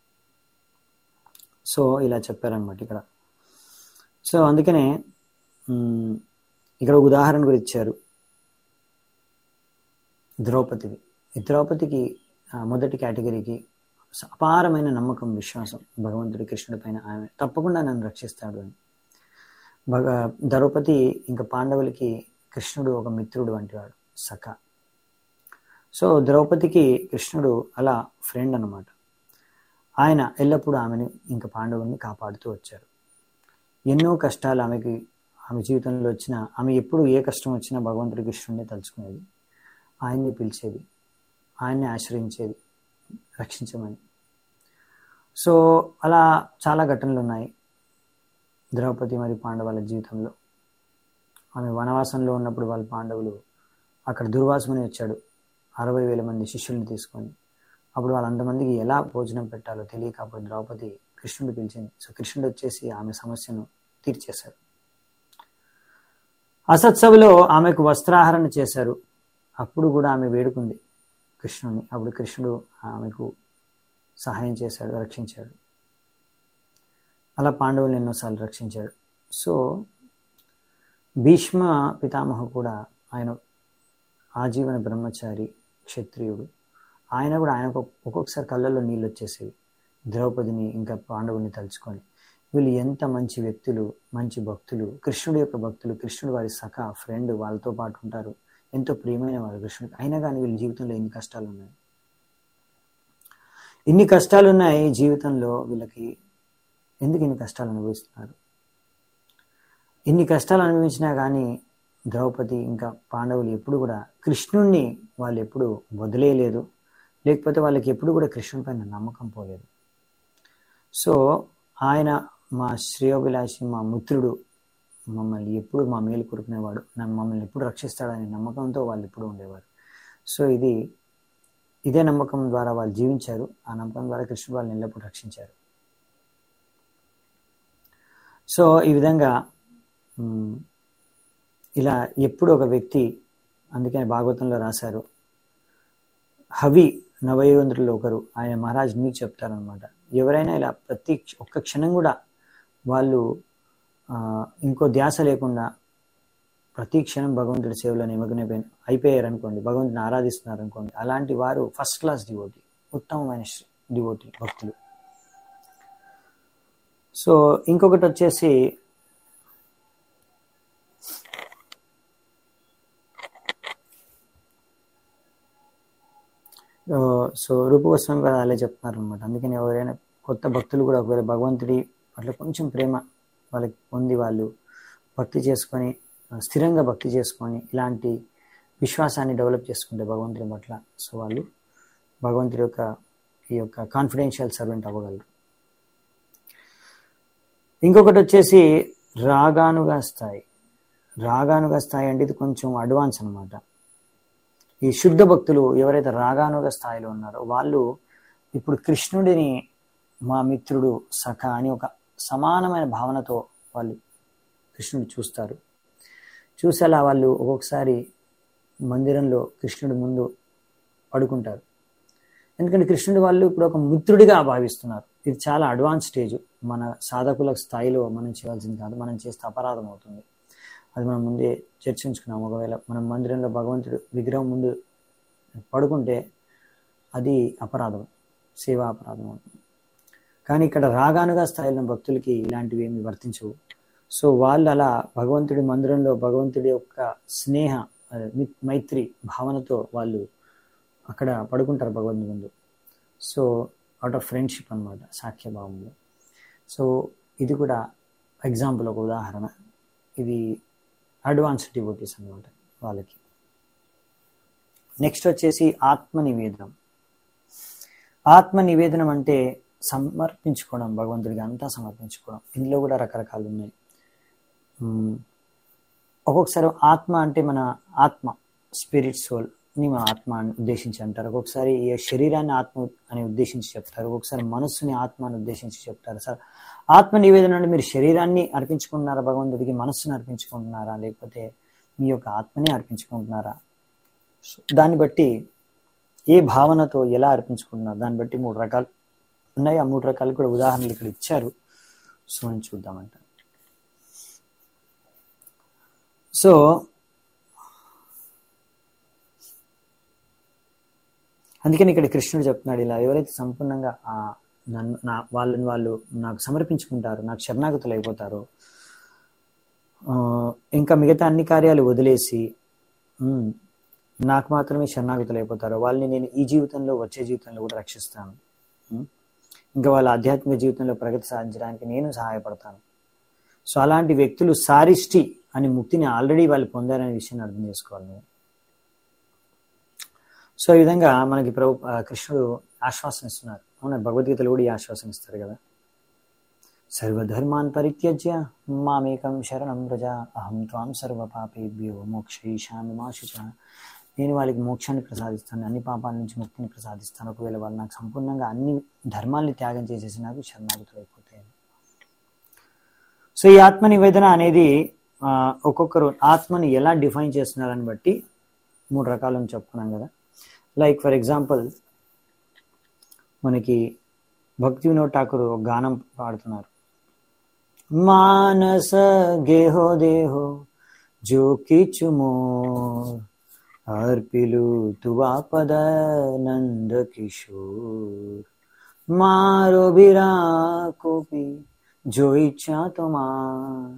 సో ఇలా చెప్పారనమాట ఇక్కడ సో అందుకనే మ్, ఇక్కడ ఒక ఉదాహరణ కూడా ఇచ్చారు ద్రౌపదిది ఈ ద్రౌపదికి ఆ, మొదటి కేటగిరీకి అపారమైన నమ్మకం విశ్వాసం భగవంతుడి కృష్ణుడి పైన ఆమె తప్పకుండా నన్ను రక్షిస్తాడు అని భగ ద్రౌపది ఇంకా పాండవులకి కృష్ణుడు ఒక మిత్రుడు వంటివాడు సఖ సో ద్రౌపదికి కృష్ణుడు అలా ఫ్రెండ్ అన్నమాట ఆయన ఎల్లప్పుడూ ఆమెను ఇంకా పాండవుల్ని కాపాడుతూ వచ్చారు ఎన్నో కష్టాలు ఆమెకి ఆమె జీవితంలో వచ్చిన ఆమె ఎప్పుడు ఏ కష్టం వచ్చినా భగవంతుడి కృష్ణుడిని తలుచుకునేది ఆయన్ని పిలిచేది ఆయన్ని ఆశ్రయించేది రక్షించమని సో అలా చాలా ఘటనలు ఉన్నాయి ద్రౌపది మరియు పాండవాల జీవితంలో ఆమె వనవాసంలో ఉన్నప్పుడు వాళ్ళ పాండవులు అక్కడ దుర్వాసమని వచ్చాడు అరవై వేల మంది శిష్యుల్ని తీసుకొని అప్పుడు వాళ్ళంతమందికి ఎలా భోజనం పెట్టాలో తెలియక అప్పుడు ద్రౌపది కృష్ణుడు పిలిచింది సో కృష్ణుడు వచ్చేసి ఆమె సమస్యను తీర్చేశాడు అసత్సభలో ఆమెకు వస్త్రాహరణ చేశారు అప్పుడు కూడా ఆమె వేడుకుంది కృష్ణుని అప్పుడు కృష్ణుడు ఆమెకు సహాయం చేశాడు రక్షించాడు అలా పాండవులు ఎన్నోసార్లు రక్షించాడు సో భీష్మ పితామహ కూడా ఆయన ఆజీవన బ్రహ్మచారి క్షత్రియుడు ఆయన కూడా ఆయనకు ఒక్కొక్కసారి కళ్ళల్లో నీళ్ళు వచ్చేసేవి ద్రౌపదిని ఇంకా పాండవుల్ని తలుచుకొని వీళ్ళు ఎంత మంచి వ్యక్తులు మంచి భక్తులు కృష్ణుడి యొక్క భక్తులు కృష్ణుడు వారి సఖ ఫ్రెండ్ వాళ్ళతో పాటు ఉంటారు ఎంతో ప్రియమైన వారు కృష్ణుడికి అయినా కానీ వీళ్ళ జీవితంలో ఎన్ని కష్టాలు ఉన్నాయి ఇన్ని కష్టాలు ఉన్నాయి జీవితంలో వీళ్ళకి ఎందుకు ఇన్ని కష్టాలు అనుభవిస్తున్నారు ఇన్ని కష్టాలు అనుభవించినా కానీ ద్రౌపది ఇంకా పాండవులు ఎప్పుడు కూడా కృష్ణుణ్ణి వాళ్ళు ఎప్పుడు వదిలేయలేదు లేకపోతే వాళ్ళకి ఎప్పుడు కూడా కృష్ణుని పైన నమ్మకం పోలేదు సో ఆయన మా శ్రేయోభిలాషి మా మిత్రుడు మమ్మల్ని ఎప్పుడు మా మేలు కోరుకునేవాడు నన్ను మమ్మల్ని ఎప్పుడు రక్షిస్తాడనే నమ్మకంతో వాళ్ళు ఎప్పుడు ఉండేవారు సో ఇది ఇదే నమ్మకం ద్వారా వాళ్ళు జీవించారు ఆ నమ్మకం ద్వారా కృష్ణుడు వాళ్ళని ఎల్లప్పుడూ రక్షించారు సో ఈ విధంగా మ్, ఇలా ఎప్పుడు ఒక వ్యక్తి అందుకని భాగవతంలో రాశారు హవి నవయోగంధ్రుల్లో ఒకరు ఆయన మహారాజ్ మీకు చెప్తారనమాట ఎవరైనా ఇలా ప్రతి క్ష- ఒక్క క్షణం కూడా వాళ్ళు ఆ, ఇంకో ధ్యాస లేకుండా ప్రతి క్షణం భగవంతుడి సేవలో నిమగ్నమైపోయిన అయిపోయారు అనుకోండి భగవంతుని ఆరాధిస్తున్నారు అనుకోండి అలాంటి వారు ఫస్ట్ క్లాస్ డివోటీ ఉత్తమమైన డివోటీ భక్తులు సో ఇంకొకటి వచ్చేసి ఆ, సో రూపగోస్వామి గారు అలా చెప్తున్నారు అనమాట అందుకని ఎవరైనా కొత్త భక్తులు కూడా ఒకవేళ భగవంతుడి పట్ల కొంచెం ప్రేమ వాళ్ళకి పొంది వాళ్ళు భక్తి చేసుకొని ఆ, స్థిరంగా భక్తి చేసుకొని ఇలాంటి విశ్వాసాన్ని డెవలప్ చేసుకుంటే భగవంతుడి పట్ల సో వాళ్ళు భగవంతుడి యొక్క ఈ యొక్క కాన్ఫిడెన్షియల్ సర్వెంట్ అవ్వగలరు ఇంకొకటి వచ్చేసి రాగానుగా స్థాయి రాగానుగా స్థాయి అంటే ఇది కొంచెం అడ్వాన్స్ అన్నమాట ఈ శుద్ధ భక్తులు ఎవరైతే రాగానుగ స్థాయిలో ఉన్నారో వాళ్ళు ఇప్పుడు కృష్ణుడిని మా మిత్రుడు సఖ అని ఒక సమానమైన భావనతో వాళ్ళు కృష్ణుడు చూస్తారు చూసేలా వాళ్ళు ఒక్కొక్కసారి మందిరంలో కృష్ణుడి ముందు పడుకుంటారు ఎందుకంటే కృష్ణుడి వాళ్ళు ఇప్పుడు ఒక మిత్రుడిగా భావిస్తున్నారు ఇది చాలా అడ్వాన్స్ స్టేజ్ మన సాధకుల స్థాయిలో మనం చేయాల్సింది కాదు మనం చేస్తే అపరాధం అవుతుంది అది మనం ముందే చర్చించుకున్నాం ఒకవేళ మనం మందిరంలో భగవంతుడు విగ్రహం ముందు పడుకుంటే అది అపరాధం సేవా అపరాధం అవుతుంది కానీ ఇక్కడ రాగానుగా స్థాయిలో భక్తులకి ఇలాంటివి ఏమి వర్తించవు సో వాళ్ళు అలా భగవంతుడి మందిరంలో భగవంతుడి యొక్క స్నేహ అదే, మి- మైత్రి భావనతో వాళ్ళు అక్కడ పడుకుంటారు భగవంతుడి ముందు సో అవుట్ ఆఫ్ ఫ్రెండ్షిప్ అనమాట సాఖ్యభావంలో సో ఇది కూడా ఎగ్జాంపుల్ ఒక ఉదాహరణ ఇది అడ్వాన్స్ డివోటీస్ అనమాట వాళ్ళకి నెక్స్ట్ వచ్చేసి ఆత్మ నివేదనం ఆత్మ నివేదనం అంటే సమర్పించుకోవడం భగవంతుడికి అంతా సమర్పించుకోవడం ఇందులో కూడా రకరకాలు ఉన్నాయి మ్మ్. ఒక్కొక్కసారి ఆత్మ అంటే మన ఆత్మ స్పిరిట్ సోల్ ని మన ఆత్మ అని ఉద్దేశించి అంటారు ఒక్కొక్కసారి ఈ శరీరాన్ని ఆత్మ అని ఉద్దేశించి చెప్తారు ఒక్కొక్కసారి మనస్సుని ఆత్మ అని ఉద్దేశించి చెప్తారు సార్ ఆత్మ నివేదన అంటే మీరు శరీరాన్ని అర్పించుకుంటున్నారా భగవంతుడికి మనస్సుని అర్పించుకుంటున్నారా లేకపోతే మీ యొక్క ఆత్మని అర్పించుకుంటున్నారా సో దాన్ని బట్టి ఏ భావనతో ఎలా అర్పించుకుంటున్నారు దాన్ని బట్టి మూడు రకాలు ఉన్నాయి ఆ మూడు రకాలు కూడా ఉదాహరణలు ఇక్కడ ఇచ్చారు సో అని చూద్దామంట సో అందుకని ఇక్కడ కృష్ణుడు చెప్తున్నాడు ఇలా ఎవరైతే సంపూర్ణంగా ఆ నన్ను నా వాళ్ళని వాళ్ళు నాకు సమర్పించుకుంటారు నాకు శరణాగతులు అయిపోతారో ఆ, ఇంకా మిగతా అన్ని కార్యాలు వదిలేసి ఉమ్, నాకు మాత్రమే శరణాగతులు అయిపోతారు వాళ్ళని నేను ఈ జీవితంలో వచ్చే జీవితంలో కూడా రక్షిస్తాను ఉమ్, ఇంకా వాళ్ళ ఆధ్యాత్మిక జీవితంలో ప్రగతి సాధించడానికి నేను సహాయపడతాను సో అలాంటి వ్యక్తులు సారిష్టి అని ముక్తిని ఆల్రెడీ వాళ్ళు పొందారనే విషయాన్ని అర్థం చేసుకోవాలి నువ్వు. సో ఈ విధంగా మనకి ప్రభు ఆ, కృష్ణుడు ఆశ్వాసన ఇస్తున్నారు అవునా భగవద్గీతలో కూడా ఈ ఆశ్వాసన ఇస్తారు కదా సర్వధర్మాన్ పరిత్యజ్య మామేకం శరణం వ్రజ అహం త్వాం సర్వ పాపేభ్యో మోక్షయిషామి మాశుచ నేను వాళ్ళకి మోక్షాన్ని ప్రసాదిస్తాను అన్ని పాపాల నుంచి ముక్తిని ప్రసాదిస్తాను ఒకవేళ వాళ్ళు నాకు సంపూర్ణంగా అన్ని ధర్మాల్ని త్యాగం చేసేసి నాకు శరణాగతులు అయిపోతాయి సో ఈ ఆత్మ నివేదన అనేది ఆ, ఒక్కొక్కరు ఆత్మని ఎలా డిఫైన్ చేస్తున్నారని బట్టి మూడు రకాలను చెప్పుకున్నాం కదా లైక్ ఫర్ ఎగ్జాంపుల్ మనకి భక్తి వినోద్ ఠాకూర్ ఒక గానం పాడుతున్నారు మానస గేహో దేహో జో కిచు మోర్ అర్పిలు తువా పద నంద కిషోర్ మారో బిరా కోపి జో ఇచ్చా తుమార్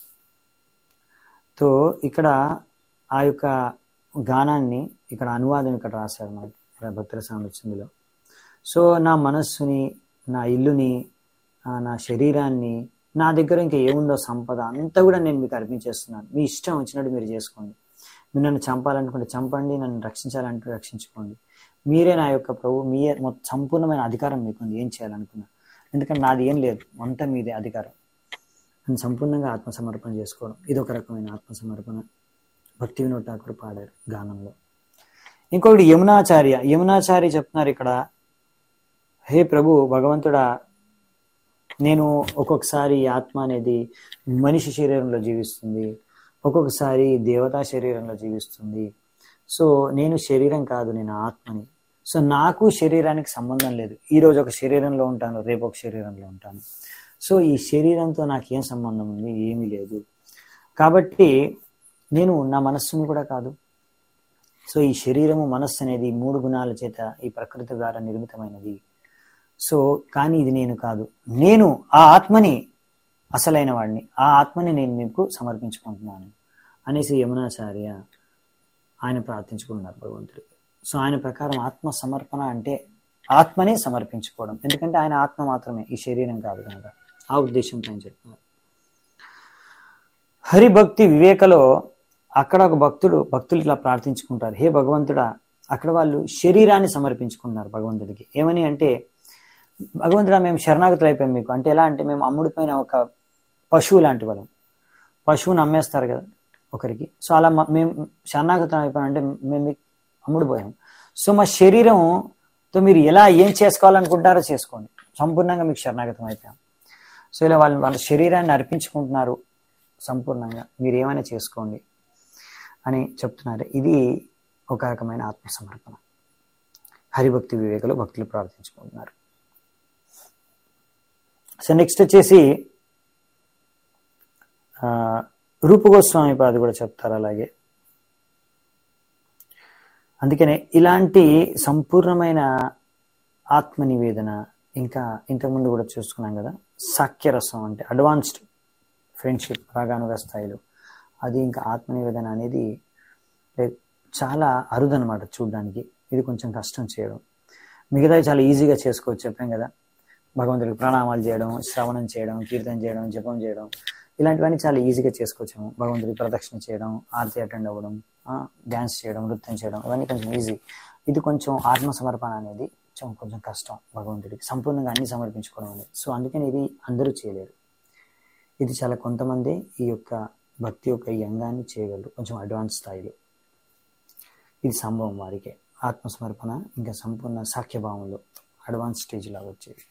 తో ఇక్కడ ఆ యొక్క గానాన్ని ఇక్కడ అనువాదం ఇక్కడ రాశారు మనకి భక్తుల సామర్థ్యంలో సో నా మనస్సుని నా ఇల్లుని ఆ, నా శరీరాన్ని నా దగ్గర ఇంకా ఏముందో సంపద అంతా కూడా నేను మీకు అర్పించేస్తున్నాను మీ ఇష్టం వచ్చినట్టు మీరు చేసుకోండి మీరు నన్ను చంపాలనుకుంటే చంపండి నన్ను రక్షించాలంటే రక్షించుకోండి మీరే నా యొక్క ప్రభు మీరే మొత్తం సంపూర్ణమైన అధికారం మీకుంది ఏం చేయాలనుకున్నా ఎందుకంటే నాది ఏం లేదు అంతా మీదే అధికారం అని సంపూర్ణంగా ఆత్మసమర్పణ చేసుకోవడం ఇది ఒక రకమైన ఆత్మసమర్పణ భక్తి వినోద్ ఠాకూర్ పాడారు గానంలో ఇంకొకటి యమునాచార్య యమునాచార్య చెప్తున్నారు ఇక్కడ హే ప్రభు భగవంతుడా నేను ఒక్కొక్కసారి ఈ ఆత్మ అనేది మనిషి శరీరంలో జీవిస్తుంది ఒక్కొక్కసారి దేవతా శరీరంలో జీవిస్తుంది సో నేను శరీరం కాదు నేను ఆత్మని సో నాకు శరీరానికి సంబంధం లేదు ఈ రోజు ఒక శరీరంలో ఉంటాను రేపు ఒక శరీరంలో ఉంటాను సో ఈ శరీరంతో నాకు ఏం సంబంధం ఉంది ఏమీ లేదు కాబట్టి నేను నా మనస్సుని కూడా కాదు సో ఈ శరీరము మనస్సు అనేది ఈ మూడు గుణాల చేత ఈ ప్రకృతి ద్వారా నిర్మితమైనది సో కానీ ఇది నేను కాదు నేను ఆ ఆత్మని అసలైన వాడిని ఆ ఆత్మని నేను మీకు సమర్పించుకుంటున్నాను అనేసి యమునాచార్య ఆయన ప్రార్థించుకున్నారు భగవంతుడికి సో ఆయన ప్రకారం ఆత్మ సమర్పణ అంటే ఆత్మనే సమర్పించుకోవడం ఎందుకంటే ఆయన ఆత్మ మాత్రమే ఈ శరీరం కాదు కనుక ఆ ఉద్దేశంతో ఆయన చెప్తున్నారు హరిభక్తి వివేకలో అక్కడ ఒక భక్తుడు భక్తులు ఇట్లా ప్రార్థించుకుంటారు హే భగవంతుడా అక్కడ వాళ్ళు శరీరాన్ని సమర్పించుకున్నారు భగవంతుడికి ఏమని అంటే భగవంతుడా మేము శరణాగతులు అయిపోయాం మీకు అంటే ఎలా అంటే మేము అమ్ముడిపోయిన ఒక పశువు లాంటి వాళ్ళం పశువుని అమ్మేస్తారు కదా ఒకరికి సో అలా మ- మేము శరణాగతం అయిపోయాం అంటే మేము మీకు అమ్ముడుపోయాం సో మా శరీరంతో మీరు ఎలా ఏం చేసుకోవాలనుకుంటారో చేసుకోండి సంపూర్ణంగా మీకు శరణాగతం అయిపోయాం సో ఇలా వాళ్ళు వాళ్ళ శరీరాన్ని అర్పించుకుంటున్నారు సంపూర్ణంగా మీరు ఏమైనా చేసుకోండి అని చెప్తున్నారు ఇది ఒక రకమైన ఆత్మసమర్పణ హరిభక్తి వివేకలో భక్తులు ప్రార్థించుకుంటున్నారు సో నెక్స్ట్ వచ్చేసి ఆ, రూపగోస్వామి పాది కూడా చెప్తారు అలాగే అందుకనే ఇలాంటి సంపూర్ణమైన ఆత్మ నివేదన ఇంకా ఇంతకుముందు కూడా చూసుకున్నాం కదా సాఖ్యరసం అంటే అడ్వాన్స్డ్ ఫ్రెండ్షిప్ రాగానుగా స్థాయిలో అది ఇంకా ఆత్మ నివేదన అనేది like చాలా అరుదనమాట చూడడానికి ఇది కొంచెం కష్టం చేయడం మిగతావి చాలా ఈజీగా చేసుకోవచ్చు చెప్పాం కదా భగవంతుడికి ప్రణామాలు చేయడం శ్రవణం చేయడం కీర్తన చేయడం జపం చేయడం ఇలాంటివన్నీ చాలా ఈజీగా చేసుకోవచ్చాము భగవంతుడికి ప్రదక్షిణ చేయడం ఆరతి అటెండ్ అవ్వడం డ్యాన్స్ చేయడం నృత్యం చేయడం ఇవన్నీ కొంచెం ఈజీ ఇది కొంచెం ఆత్మ సమర్పణ అనేది కొంచెం కొంచెం కష్టం భగవంతుడికి సంపూర్ణంగా అన్ని సమర్పించుకోవడం అనేది సో అందుకని ఇది అందరూ చేయలేరు ఇది చాలా కొంతమంది ఈ యొక్క భక్తి యొక్క ఈ అంగాన్ని చేయగలరు కొంచెం అడ్వాన్స్ స్థాయిలో ఇది సంభవం వారికే ఆత్మసమర్పణ ఇంకా సంపూర్ణ సాఖ్యభావంలో అడ్వాన్స్ స్టేజ్ లాగా వచ్చేది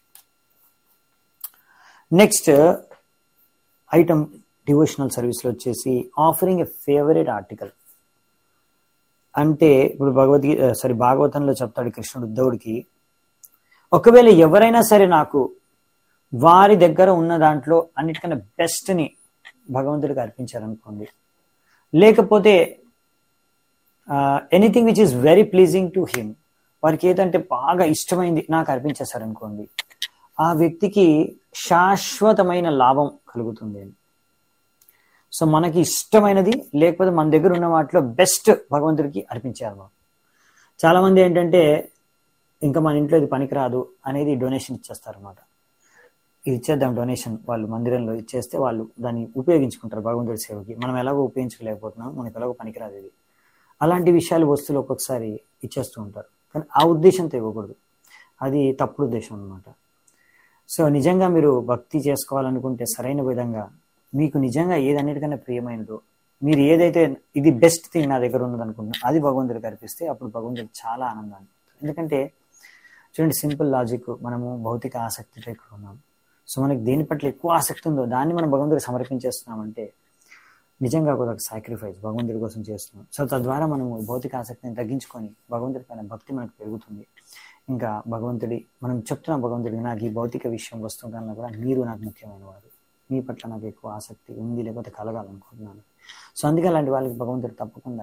నెక్స్ట్ ఐటమ్ డివోషనల్ సర్వీస్లో వచ్చేసి ఆఫరింగ్ ఎ ఫేవరెట్ ఆర్టికల్ అంటే ఇప్పుడు భగవద్గీత సారీ భాగవతంలో చెప్తాడు కృష్ణుడు ఉద్ధవుడికి ఒకవేళ ఎవరైనా సరే నాకు వారి దగ్గర ఉన్న దాంట్లో అన్నిటికన్నా బెస్ట్ని భగవంతుడికి అర్పించారనుకోండి లేకపోతే anything which is very pleasing to him వారికి ఏదంటే బాగా ఇష్టమైంది నాకు అర్పించేశారనుకోండి ఆ వ్యక్తికి శాశ్వతమైన లాభం కలుగుతుంది అని సో మనకి ఇష్టమైనది లేకపోతే మన దగ్గర ఉన్న వాటిలో బెస్ట్ భగవంతుడికి అర్పించాలి మనం చాలా మంది ఏంటంటే ఇంకా మన ఇంట్లో ఇది పనికిరాదు అనేది డొనేషన్ ఇచ్చేస్తారు అనమాట ఇది ఇచ్చేద్దాం డొనేషన్ వాళ్ళు మందిరంలో ఇచ్చేస్తే వాళ్ళు దాన్ని ఉపయోగించుకుంటారు భగవంతుడి సేవకి మనం ఎలాగో ఉపయోగించలేకపోతున్నాం మనకు ఎలాగో పనికిరాదు ఇది అలాంటి విషయాలు వస్తువులు ఒక్కొక్కసారి ఇచ్చేస్తూ ఉంటారు కానీ ఆ ఉద్దేశంతో ఇవ్వకూడదు అది తప్పుడు ఉద్దేశం అనమాట సో నిజంగా మీరు భక్తి చేసుకోవాలనుకుంటే సరైన విధంగా మీకు నిజంగా ఏదన్నిటికన్నా ప్రియమైనదో మీరు ఏదైతే ఇది బెస్ట్ థింగ్ నా దగ్గర ఉన్నది అనుకుంటున్నా అది భగవంతుడికి అర్పిస్తే అప్పుడు భగవంతుడికి చాలా ఆనందాన్ని ఎందుకంటే చూడండి సింపుల్ లాజిక్ మనము భౌతిక ఆసక్తితో ఇక్కడ ఉన్నాం సో మనకి దేని పట్ల ఎక్కువ ఆసక్తి ఉందో దాన్ని మనం భగవంతుడికి సమర్పించేస్తున్నామంటే నిజంగా ఒక సాక్రిఫైస్ భగవంతుడి కోసం చేస్తున్నాం సో తద్వారా మనము భౌతిక ఆసక్తిని తగ్గించుకొని భగవంతుడి పైన భక్తి మనకు పెరుగుతుంది ఇంకా భగవంతుడి మనం చెప్తున్నాం భగవంతుడికి నాకు ఈ భౌతిక విషయం వస్తువు కన్నా కూడా మీరు నాకు ముఖ్యమైన వారు మీ పట్ల నాకు ఎక్కువ ఆసక్తి ఉంది లేకపోతే కలగాలనుకుంటున్నాను సో అందుకే అలాంటి వాళ్ళకి భగవంతుడు తప్పకుండా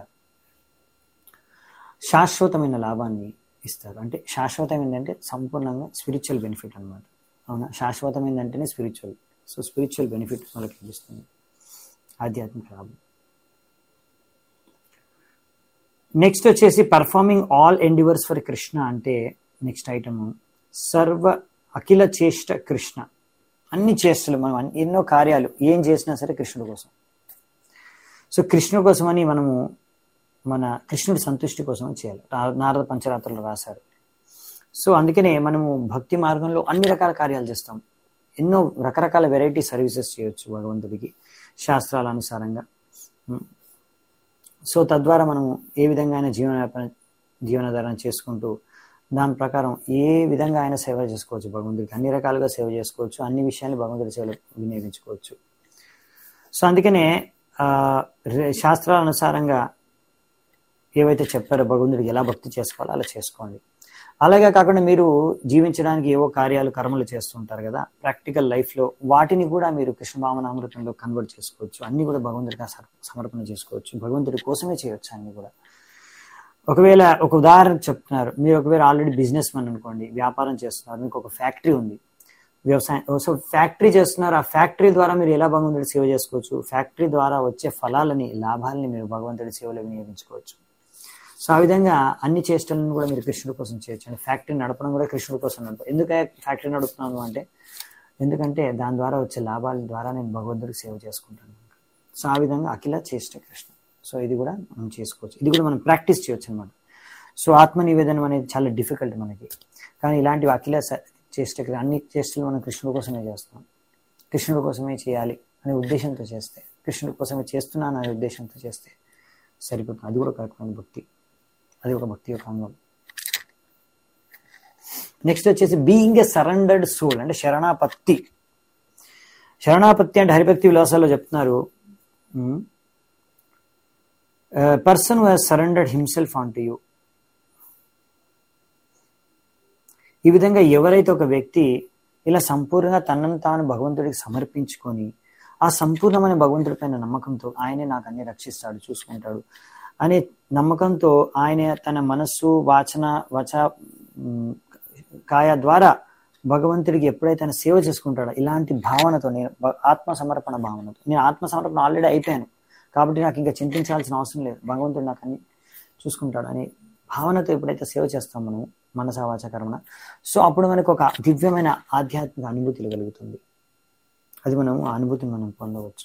శాశ్వతమైన లాభాన్ని ఇస్తారు అంటే శాశ్వతమైంది అంటే సంపూర్ణంగా స్పిరిచువల్ బెనిఫిట్ అనమాట అవునా శాశ్వతమైంది అంటేనే స్పిరిచువల్ సో స్పిరిచువల్ బెనిఫిట్ వాళ్ళకి లభిస్తుంది ఆధ్యాత్మిక లాభం నెక్స్ట్ వచ్చేసి performing all endeavours for Krishna అంటే నెక్స్ట్ ఐటమ్ సర్వ అఖిల చేష్ట కృష్ణ అన్ని చేష్టలు మనం అన్ని- ఎన్నో కార్యాలు ఏం చేసినా సరే కృష్ణుడి కోసం సో కృష్ణుడి కోసం అని మనము మన కృష్ణుడి సంతుష్టి కోసం చేయాలి నా- నారద పంచరాత్రులు రాశారు సో అందుకనే మనము భక్తి మార్గంలో అన్ని రకాల కార్యాలు చేస్తాం ఎన్నో రకరకాల వెరైటీ సర్వీసెస్ చేయొచ్చు భగవంతుడికి శాస్త్రాల అనుసారంగా ఉం. సో తద్వారా మనము ఏ విధంగా అయినా జీవన జీవనాధారణ చేసుకుంటూ దాని ప్రకారం ఏ విధంగా అయినా సేవ చేసుకోవచ్చు భగవంతుడికి అన్ని రకాలుగా సేవ చేసుకోవచ్చు అన్ని విషయాన్ని భగవంతుడి సేవలో వినియోగించుకోవచ్చు సో అందుకనే ఆ, రే- శాస్త్రాల అనుసారంగా ఏవైతే చెప్పారో భగవంతుడికి ఎలా భక్తి చేసుకోవాలో అలా చేసుకోండి అలాగే కాకుండా మీరు జీవించడానికి ఏవో కార్యాలు కర్మలు చేస్తుంటారు కదా ప్రాక్టికల్ లైఫ్లో వాటిని కూడా మీరు కృష్ణ భావన అమృతంలో కన్వర్ట్ చేసుకోవచ్చు అన్ని కూడా భగవంతుడికి సమ- సమర్పణ చేసుకోవచ్చు భగవంతుడి కోసమే చేయొచ్చు అన్ని కూడా ఒకవేళ ఒక ఉదాహరణ చెప్తున్నారు మీరు ఒకవేళ ఆల్రెడీ బిజినెస్ మ్యాన్ అనుకోండి వ్యాపారం చేస్తున్నారు మీకు ఒక ఫ్యాక్టరీ ఉంది వ్యవసాయం సో ఫ్యాక్టరీ చేస్తున్నారు ఆ ఫ్యాక్టరీ ద్వారా మీరు ఎలా భగవంతుడి సేవ చేసుకోవచ్చు ఫ్యాక్టరీ ద్వారా వచ్చే ఫలాలని లాభాలని మీరు భగవంతుడి సేవలో వినియోగించుకోవచ్చు సో ఆ విధంగా అన్ని చేష్టలను కూడా మీరు కృష్ణుడి కోసం చేయొచ్చు అంటే ఫ్యాక్టరీ నడపడం కూడా కృష్ణుడి కోసం నడపడం ఎందుకంటే ఫ్యాక్టరీ నడుపుతున్నాను అంటే ఎందుకంటే దాని ద్వారా వచ్చే లాభాల ద్వారా నేను భగవంతుడికి సేవ చేసుకుంటాను సో ఆ విధంగా అఖిల చేష్ట కృష్ణ సో ఇది కూడా మనం చేసుకోవచ్చు ఇది కూడా మనం ప్రాక్టీస్ చేయొచ్చు అనమాట సో ఆత్మ నివేదనం అనేది చాలా డిఫికల్ట్ మనకి కానీ ఇలాంటివి అఖిల స- చేష్ట అన్ని చేష్టలు మనం కృష్ణుడి కోసమే చేస్తాం కృష్ణుడి కోసమే చేయాలి అనే ఉద్దేశంతో చేస్తే కృష్ణుడి కోసమే చేస్తున్నాను అనే ఉద్దేశంతో చేస్తే సరిపోతుంది అది కూడా ఒక రకమైన భక్తి అది ఒక భక్తి యొక్క అంగం నెక్స్ట్ వచ్చేసి బీయింగ్ ఏ సరెండర్డ్ సోల్ అంటే శరణాపత్తి శరణాపత్తి అంటే హరిభక్తి విలాసాల్లో చెప్తున్నారు person has surrendered himself unto you ఈ విధంగా ఎవరైతే ఒక వ్యక్తి ఇలా సంపూర్ణంగా తనను తాను భగవంతుడికి సమర్పించుకొని ఆ సంపూర్ణమైన భగవంతుడి పైన నమ్మకంతో ఆయనే నాకు అన్ని రక్షిస్తాడు చూసుకుంటాడు అనే నమ్మకంతో ఆయన తన మనస్సు వాచన వచ ఉమ్, కాయ ద్వారా భగవంతుడికి ఎప్పుడైతే ఆయన సేవ చేసుకుంటాడో ఇలాంటి భావనతో నేను భ- ఆత్మ సమర్పణ భావనతో నేను ఆత్మ సమర్పణ ఆల్రెడీ అయిపోయాను కాబట్టి నాకు ఇంకా చింతించాల్సిన అవసరం లేదు భగవంతుడు నాకు అన్ని చూసుకుంటాడు అనే భావనతో ఎప్పుడైతే సేవ చేస్తాం మనం మనస వాచ కర్మణ సో అప్పుడు మనకు ఒక దివ్యమైన ఆధ్యాత్మిక అనుభూతి కలుగుతుంది అది మనం ఆ అనుభూతిని మనం పొందవచ్చు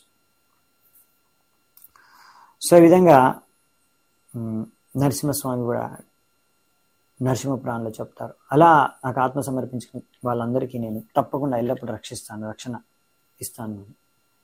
సో ఈ విధంగా ఉమ్, నరసింహస్వామి కూడా నరసింహ పురాణంలో చెప్తారు అలా నాకు ఆత్మ సమర్పించిన వాళ్ళందరికీ నేను తప్పకుండా ఎల్లప్పుడూ రక్షిస్తాను రక్షణ ఇస్తాను నేను.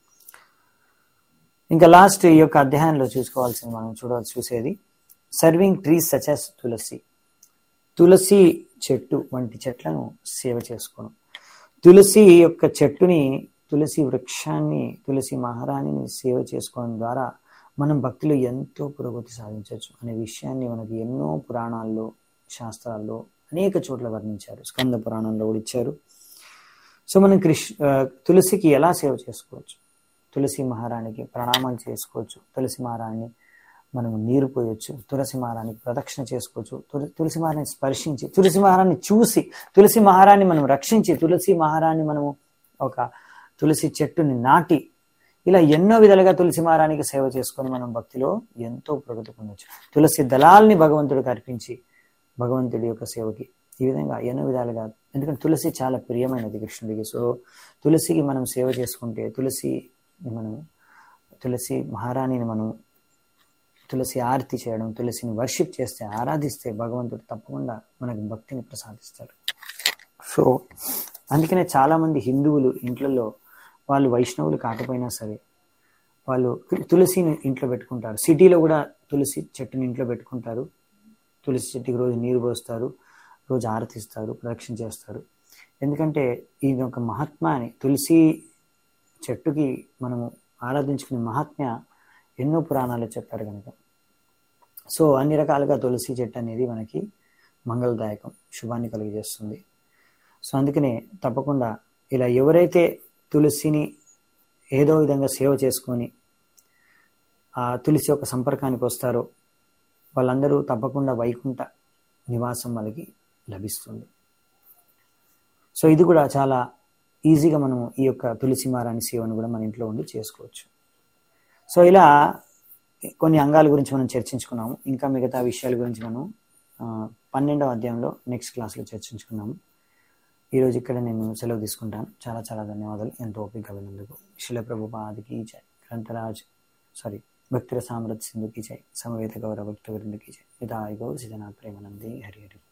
ఇంకా లాస్ట్ ఈ యొక్క అధ్యాయంలో చూసుకోవాల్సింది మనం చూడవచ్చు చూసేది serving trees such as tulsi tulsi చెట్టు వంటి చెట్లను సేవ చేసుకోవడం తులసి యొక్క చెట్టుని తులసి వృక్షాన్ని తులసి మహారాణిని సేవ చేసుకోవడం ద్వారా మనం భక్తిలో ఎంతో పురోగతి సాధించవచ్చు అనే విషయాన్ని మనకి ఎన్నో పురాణాల్లో శాస్త్రాల్లో అనేక చోట్ల వర్ణించారు స్కంద పురాణంలో కూడా ఇచ్చారు సో మనం కృష్ణ ఆ, తులసికి ఎలా సేవ చేసుకోవచ్చు తులసి మహారాణికి ప్రణామాలు చేసుకోవచ్చు తులసి మహారాణిని మనం నీరు పోయొచ్చు తులసి మహారాణికి ప్రదక్షిణ చేసుకోవచ్చు తుల- తులసి మహారాణిని స్పర్శించి తులసి మహారాణిని చూసి తులసి మహారాణి మనం రక్షించి తులసి మహారాణి మనము ఒక తులసి చెట్టుని నాటి ఇలా ఎన్నో విధాలుగా తులసి మహారానికి సేవ చేసుకొని మనం భక్తిలో ఎంతో ప్రగతి పొందొచ్చు తులసి దళాల్ని భగవంతుడికి అర్పించి భగవంతుడి యొక్క సేవకి ఈ విధంగా ఎన్నో విధాలుగా ఎందుకంటే తులసి చాలా ప్రియమైనది కృష్ణుడికి సో తులసికి మనం సేవ చేసుకుంటే తులసి మనం తులసి మహారాణిని మనం తులసి ఆరతి చేయడం తులసిని వర్షిప్ చేస్తే ఆరాధిస్తే భగవంతుడు తప్పకుండా మనకు భక్తిని ప్రసాదిస్తాడు సో అందుకనే చాలామంది హిందువులు ఇంట్లలో వాళ్ళు వైష్ణవులు కాకపోయినా సరే వాళ్ళు తు- తులసిని ఇంట్లో పెట్టుకుంటారు సిటీలో కూడా తులసి చెట్టుని ఇంట్లో పెట్టుకుంటారు తులసి చెట్టుకి రోజు నీరు పోస్తారు రోజు ఆరతిస్తారు ప్రదక్షిణ చేస్తారు ఎందుకంటే ఇది ఒక మహాత్మ అని తులసి చెట్టుకి మనము ఆరాధించుకునే మహాత్మ్య ఎన్నో పురాణాలు చెప్పారు కనుక సో అన్ని రకాలుగా తులసి చెట్టు అనేది మనకి మంగళదాయకం శుభాన్ని కలిగజేస్తుంది సో అందుకనే తప్పకుండా ఇలా ఎవరైతే తులసిని ఏదో విధంగా సేవ చేసుకొని ఆ తులసి యొక్క సంపర్కానికి వస్తారో వాళ్ళందరూ తప్పకుండా వైకుంఠ నివాసం వాళ్ళకి లభిస్తుంది సో ఇది కూడా చాలా ఈజీగా మనం ఈ యొక్క తులసి మారాని సేవను కూడా మన ఇంట్లో ఉండి చేసుకోవచ్చు సో ఇలా కొన్ని అంగాల గురించి మనం చర్చించుకున్నాము ఇంకా మిగతా విషయాల గురించి మనం ఆ, పన్నెండవ అధ్యాయంలో నెక్స్ట్ క్లాస్లో చర్చించుకున్నాము ఈరోజు ఇక్కడ నేను సెలవు తీసుకుంటాను చాలా చాలా ధన్యవాదాలు ఎంతో ఓపిక విన్నందుకు శిల ప్రభుపాదికి జై గ్రంథరాజ్ సారీ భక్తుల సామ్రాజ్ సింధుకి జై సమవేత గౌరవ భక్త వృందుకి జై విధాయి గౌర్ సిద్ధనాథ్ ప్రేమానంది హరి హరి